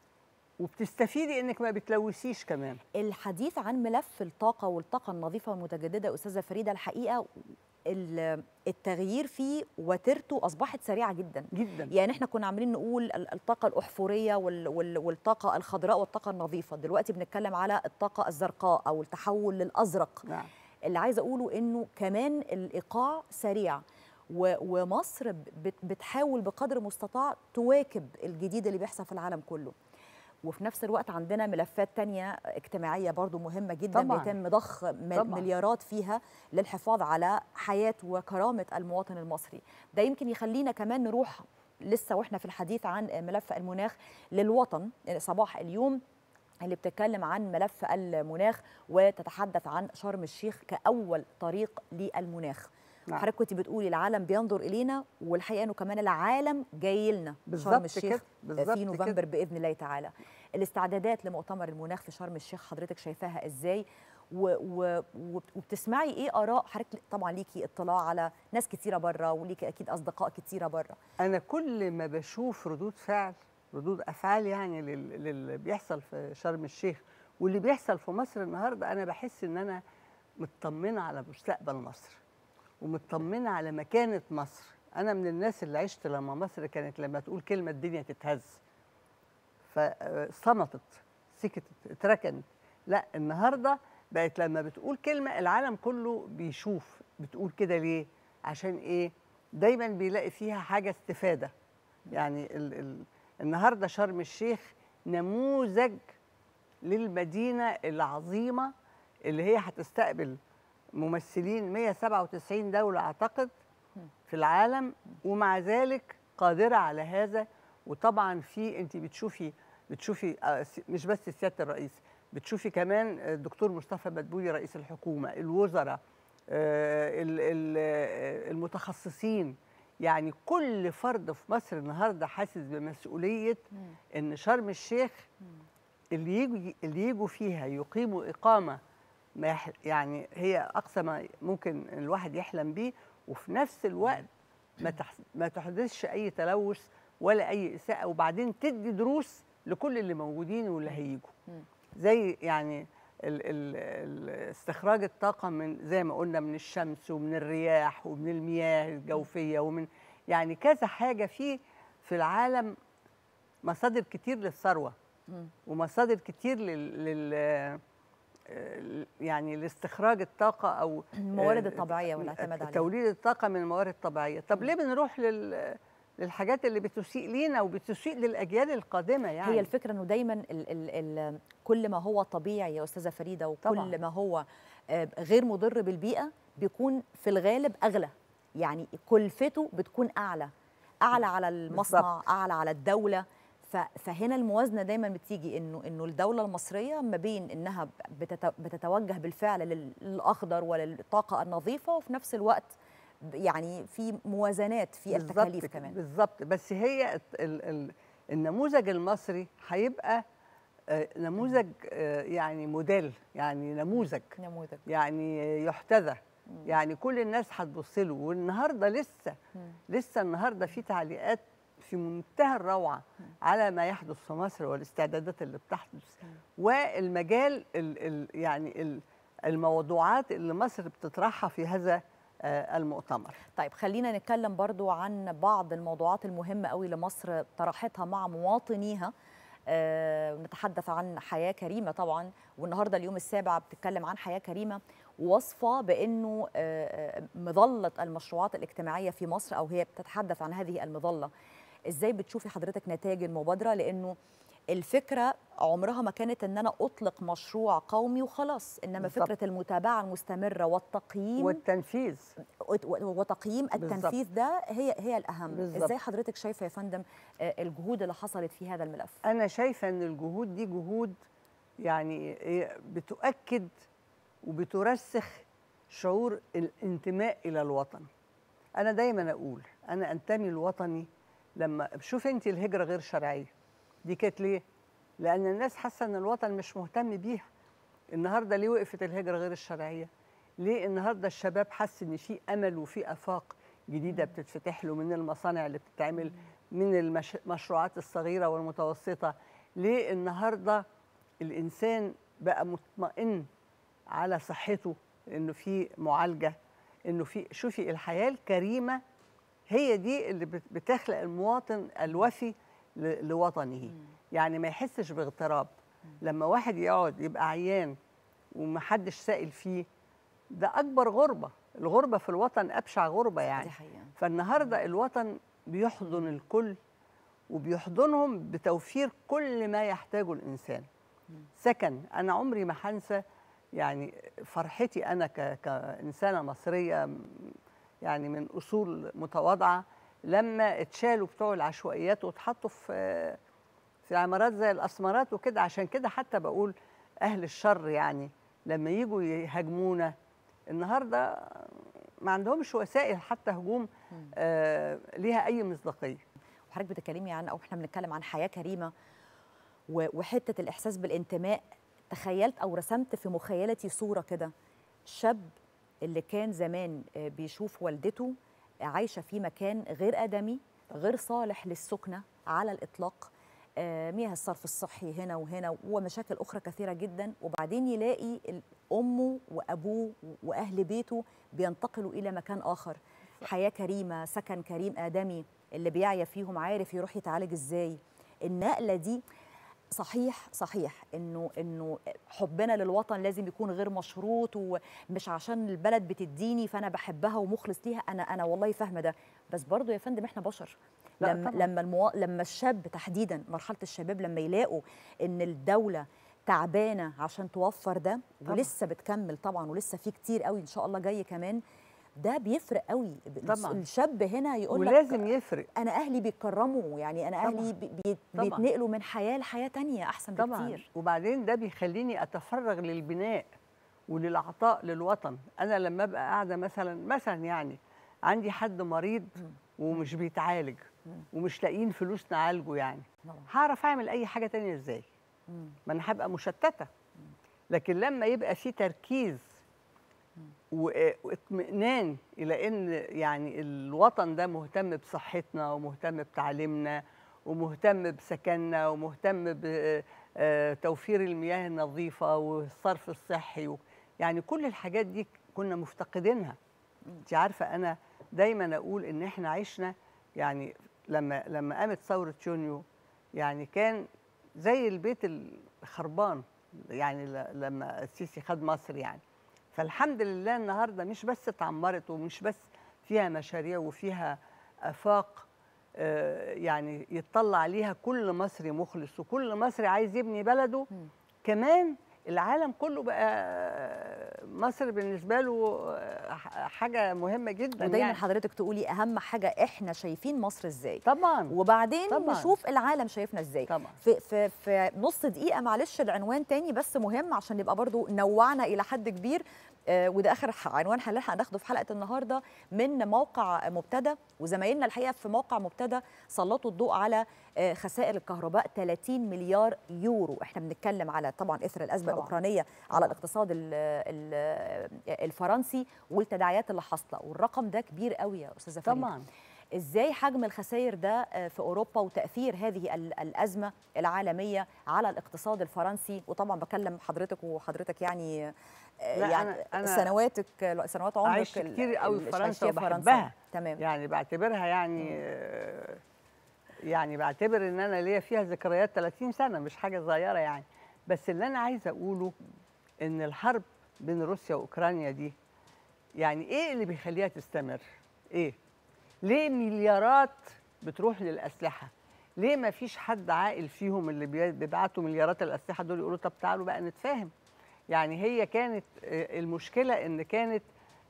وبتستفيدي انك ما بتلوثيش كمان الحديث عن ملف الطاقة والطاقة النظيفة والمتجددة أستاذة فريدة الحقيقة ال- التغيير فيه وتيرته أصبحت سريعة جدا جدا يعني احنا كنا عاملين نقول ال- الطاقة الأحفورية وال- وال- والطاقة الخضراء والطاقة النظيفة دلوقتي بنتكلم على الطاقة الزرقاء أو التحول للأزرق نعم. اللي عايزة أقوله إنه كمان الإيقاع سريع و- ومصر بت- بتحاول بقدر المستطاع تواكب الجديد اللي بيحصل في العالم كله وفي نفس الوقت عندنا ملفات تانية اجتماعية برضو مهمة جدا طبعاً. بيتم ضخ مل- طبعاً. مليارات فيها للحفاظ على حياة وكرامة المواطن المصري ده يمكن يخلينا كمان نروح لسه واحنا في الحديث عن ملف المناخ للوطن صباح اليوم اللي بتتكلم عن ملف المناخ وتتحدث عن شرم الشيخ كأول طريق للمناخ نعم. حضرتك كنت بتقولي العالم بينظر إلينا والحقيقة أنه كمان العالم جاي لنا بالظبط شرم الشيخ كده، بالظبط في نوفمبر كده. بإذن الله تعالى الاستعدادات لمؤتمر المناخ في شرم الشيخ حضرتك شايفاها إزاي و و وبت- وبتسمعي ايه اراء حضرتك طبعا ليكي اطلاع على ناس كتيره بره وليكي اكيد اصدقاء كتيره بره انا كل ما بشوف ردود فعل ردود افعال يعني لل- للي بيحصل في شرم الشيخ واللي بيحصل في مصر النهارده انا بحس ان انا مطمنه على مستقبل مصر ومطمنه على مكانه مصر انا من الناس اللي عشت لما مصر كانت لما تقول كلمه الدنيا تتهز فصمتت سكتت اتركنت لا النهارده بقت لما بتقول كلمه العالم كله بيشوف بتقول كده ليه عشان ايه دايما بيلاقي فيها حاجه استفاده يعني ال ال النهارده شرم الشيخ نموذج للمدينه العظيمه اللي هي هتستقبل ممثلين 197 دوله اعتقد في العالم ومع ذلك قادره على هذا وطبعا في انت بتشوفي بتشوفي آه، س- مش بس سياده الرئيس بتشوفي كمان الدكتور مصطفى مدبولي رئيس الحكومه الوزراء آه، ال- ال- آه، المتخصصين يعني كل فرد في مصر النهارده حاسس بمسؤوليه ان شرم الشيخ اللي يجوا اللي يجوا فيها يقيموا اقامه ما يح... يعني هي اقصى ما ممكن الواحد يحلم بيه وفي نفس الوقت ما تح... ما تحدثش اي تلوث ولا اي اساءه وبعدين تدي دروس لكل اللي موجودين واللي هيجوا زي يعني ال ال ال استخراج الطاقة من زي ما قلنا من الشمس ومن الرياح ومن المياه الجوفية ومن يعني كذا حاجة في في العالم مصادر كتير للثروة ومصادر كتير لل, لل آه، يعني لاستخراج الطاقة أو الموارد آه، الطبيعية والاعتماد عليها. توليد الطاقة من الموارد الطبيعية طب ليه بنروح لل للحاجات اللي بتسيء لينا وبتسيء للأجيال القادمة يعني هي الفكره انه دايما ال ال ال كل ما هو طبيعي يا استاذه فريده وكل طبعاً. ما هو آه، غير مضر بالبيئه بيكون في الغالب اغلى يعني كلفته بتكون اعلى اعلى على المصنع بالظبط. اعلى على الدوله ف- فهنا الموازنه دايما بتيجي انه انه الدوله المصريه ما بين انها بتت- بتتوجه بالفعل لل- للاخضر وللطاقه النظيفه وفي نفس الوقت ب- يعني في موازنات في بالظبط التكاليف كده، كمان بالظبط بس هي الت- ال ال النموذج المصري هيبقى آه، نموذج آه، يعني موديل يعني نموذج نموذج يعني يحتذى يعني كل الناس هتبص له والنهارده لسه لسه النهارده في تعليقات في منتهى الروعه على ما يحدث في مصر والاستعدادات اللي بتحدث والمجال ال ال يعني ال الموضوعات اللي مصر بتطرحها في هذا آه، المؤتمر طيب خلينا نتكلم برضو عن بعض الموضوعات المهمة قوي لمصر طرحتها مع مواطنيها آه، ونتحدث عن حياة كريمة طبعا والنهاردة اليوم السابع بتتكلم عن حياة كريمة وصفة بأنه آه، آه، مظلة المشروعات الاجتماعية في مصر أو هي بتتحدث عن هذه المظلة إزاي بتشوفي حضرتك نتائج المبادرة لأنه الفكرة عمرها ما كانت ان انا اطلق مشروع قومي وخلاص انما بالظبط. فكره المتابعه المستمره والتقييم والتنفيذ وت- وتقييم بالظبط. التنفيذ ده هي هي الاهم بالظبط. ازاي حضرتك شايفه يا فندم آه، الجهود اللي حصلت في هذا الملف انا شايفه ان الجهود دي جهود يعني إيه بتؤكد وبترسخ شعور الانتماء الى الوطن انا دايما اقول انا انتمي لوطني لما شوف انت الهجره غير شرعيه دي كانت ليه لان الناس حاسه ان الوطن مش مهتم بيها النهارده ليه وقفت الهجره غير الشرعيه ليه النهارده الشباب حس ان في امل وفي افاق جديده بتتفتح له من المصانع اللي بتتعمل من المشروعات الصغيره والمتوسطه ليه النهارده الانسان بقى مطمئن على صحته انه في معالجه انه في شوفي الحياه الكريمه هي دي اللي بت- بتخلق المواطن الوفي ل- لوطنه يعني ما يحسش باغتراب لما واحد يقعد يبقى عيان ومحدش سائل فيه ده اكبر غربه الغربه في الوطن ابشع غربه يعني دي حقيقة. فالنهارده الوطن بيحضن الكل وبيحضنهم بتوفير كل ما يحتاجه الانسان سكن انا عمري ما هنسى يعني فرحتي انا ك- كانسانه مصريه م- يعني من اصول متواضعه لما اتشالوا بتوع العشوائيات واتحطوا في في عمارات زي الاسمرات وكده عشان كده حتى بقول اهل الشر يعني لما يجوا يهاجمونا النهارده ما عندهمش وسائل حتى هجوم آه ليها اي مصداقيه وحضرتك بتتكلمي عن او احنا بنتكلم عن حياه كريمه و- وحته الاحساس بالانتماء تخيلت او رسمت في مخيلتي صوره كده شاب اللي كان زمان آه، بيشوف والدته عايشه في مكان غير ادمي غير صالح للسكنه على الاطلاق آه، مياه الصرف الصحي هنا وهنا ومشاكل اخرى كثيره جدا وبعدين يلاقي ال- امه وابوه واهل بيته بينتقلوا الى مكان اخر حياه كريمه سكن كريم ادمي اللي بيعيا فيهم عارف يروح يتعالج ازاي النقله دي صحيح صحيح انه انه حبنا للوطن لازم يكون غير مشروط ومش عشان البلد بتديني فانا بحبها ومخلص ليها انا انا والله فاهمه ده بس برضو يا فندم احنا بشر لا لما طبعاً. لما الموا... لما الشاب تحديدا مرحله الشباب لما يلاقوا ان الدوله تعبانه عشان توفر ده طبعاً. ولسه بتكمل طبعا ولسه في كتير قوي ان شاء الله جاي كمان ده بيفرق قوي طبعاً. الشاب هنا يقول لك ولازم يفرق انا اهلي بيتكرموا يعني انا اهلي طبعاً. بي- بي- طبعاً. بيتنقلوا من حياه لحياه تانية احسن طبعا بكتير وبعدين ده بيخليني اتفرغ للبناء وللعطاء للوطن انا لما ابقى قاعده مثلا مثلا يعني عندي حد مريض ومش بيتعالج ومش لاقيين فلوس نعالجه يعني هعرف اعمل اي حاجه تانية ازاي ما انا هبقى مشتته لكن لما يبقى في تركيز و- واطمئنان الى ان يعني الوطن ده مهتم بصحتنا ومهتم بتعليمنا ومهتم بسكننا ومهتم بتوفير المياه النظيفه والصرف الصحي و- يعني كل الحاجات دي كنا مفتقدينها انت عارفه انا دايما اقول ان احنا عشنا يعني لما لما قامت ثوره يونيو يعني كان زي البيت الخربان يعني ل- لما السيسي خد مصر يعني فالحمد لله النهارده مش بس اتعمرت ومش بس فيها مشاريع وفيها افاق آه، يعني يتطلع عليها كل مصري مخلص وكل مصري عايز يبني بلده كمان العالم كله بقى مصر بالنسبه له آه، ح- حاجه مهمه جدا ودايما يعني. حضرتك تقولي اهم حاجه احنا شايفين مصر ازاي طبعا وبعدين طبعاً. نشوف العالم شايفنا ازاي طبعا في في في نص دقيقه معلش العنوان تاني بس مهم عشان نبقى برضو نوعنا الى حد كبير آه، وده اخر ح- عنوان هنلحق ناخده في حلقه النهارده من موقع مبتدى وزمايلنا الحقيقه في موقع مبتدى سلطوا الضوء على آه، خسائر الكهرباء 30 مليار يورو احنا بنتكلم على طبعا اثر الازمه طبعاً. الاوكرانيه على الاقتصاد ال- ال- الفرنسي والتداعيات اللي حاصله والرقم ده كبير قوي يا استاذه فريده طبعا ازاي حجم الخسائر ده آه، في اوروبا وتاثير هذه ال- الازمه العالميه على الاقتصاد الفرنسي وطبعا بكلم حضرتك وحضرتك يعني آه، لا، يعني أنا- أنا سنواتك سنوات عمرك عشت ال- كتير قوي ال- في فرنسا عشتيها في وبحبها تمام يعني بعتبرها يعني آه، يعني بعتبر ان انا ليا فيها ذكريات 30 سنه مش حاجه صغيره يعني بس اللي انا عايزه اقوله ان الحرب بين روسيا واوكرانيا دي يعني ايه اللي بيخليها تستمر ايه ليه مليارات بتروح للاسلحه ليه ما فيش حد عاقل فيهم اللي بي- بيبعتوا مليارات الاسلحه دول يقولوا طب تعالوا بقى نتفاهم يعني هي كانت آه، المشكله ان كانت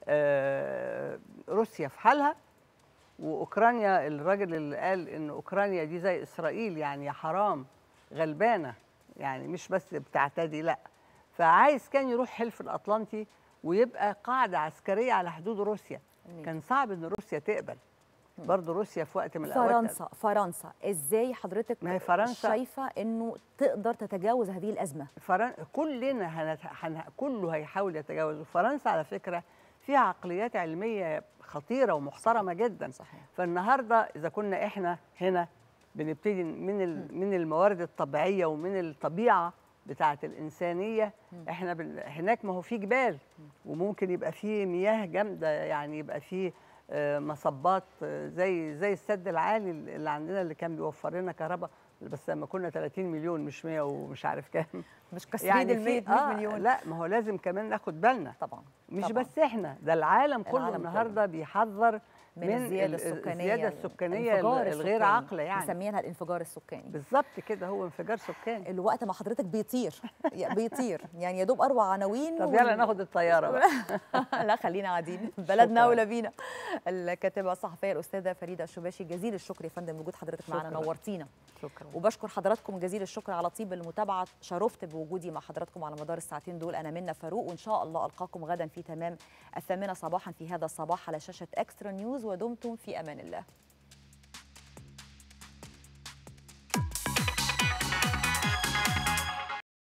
آه، روسيا في حالها واوكرانيا الراجل اللي قال ان اوكرانيا دي زي اسرائيل يعني يا حرام غلبانه يعني مش بس بتعتدي لا فعايز كان يروح حلف الاطلنطي ويبقى قاعده عسكريه على حدود روسيا كان صعب ان روسيا تقبل برضه روسيا في وقت من الاوقات فرنسا فرنسا ازاي حضرتك ما هي فرنسا- شايفه انه تقدر تتجاوز هذه الازمه فرن... كلنا هنت... هن... كله هيحاول يتجاوز وفرنسا على فكره فيها عقليات علميه خطيره ومحترمه جدا صحيح. فالنهارده اذا كنا احنا هنا بنبتدي من ال... من الموارد الطبيعيه ومن الطبيعه بتاعه الانسانيه احنا بن... هناك ما هو في جبال وممكن يبقى في مياه جامده يعني يبقى في آه، مصبات آه، زي زي السد العالي اللي عندنا اللي كان بيوفر لنا كهرباء بس لما كنا 30 مليون مش 100 ومش عارف كام مش كسرين ال 100 في- مليون. لا ما هو لازم كمان ناخد بالنا طبعا مش طبعاً. بس احنا ده العالم كله العالم النهارده بيحذر من الزياده ال- السكانيه الزياده السكانيه الانفجار الغير السكاني. عاقله يعني مسمينها الانفجار السكاني بالظبط كده هو انفجار سكاني الوقت ما حضرتك بيطير يا- بيطير يعني يا دوب اروع عناوين طب يلا ناخد الطياره بقى لا خلينا قاعدين بلدنا شكراً. اولى بينا الكاتبه الصحفيه الاستاذه فريده الشباشي جزيل الشكر يا فندم وجود حضرتك معنا شكراً. نورتينا شكرا وبشكر حضراتكم جزيل الشكر على طيب المتابعه شرفت بوجودي مع حضراتكم على مدار الساعتين دول انا منى فاروق وان شاء الله القاكم غدا في تمام الثامنه صباحا في هذا الصباح على شاشه اكسترا نيوز ودمتم في امان الله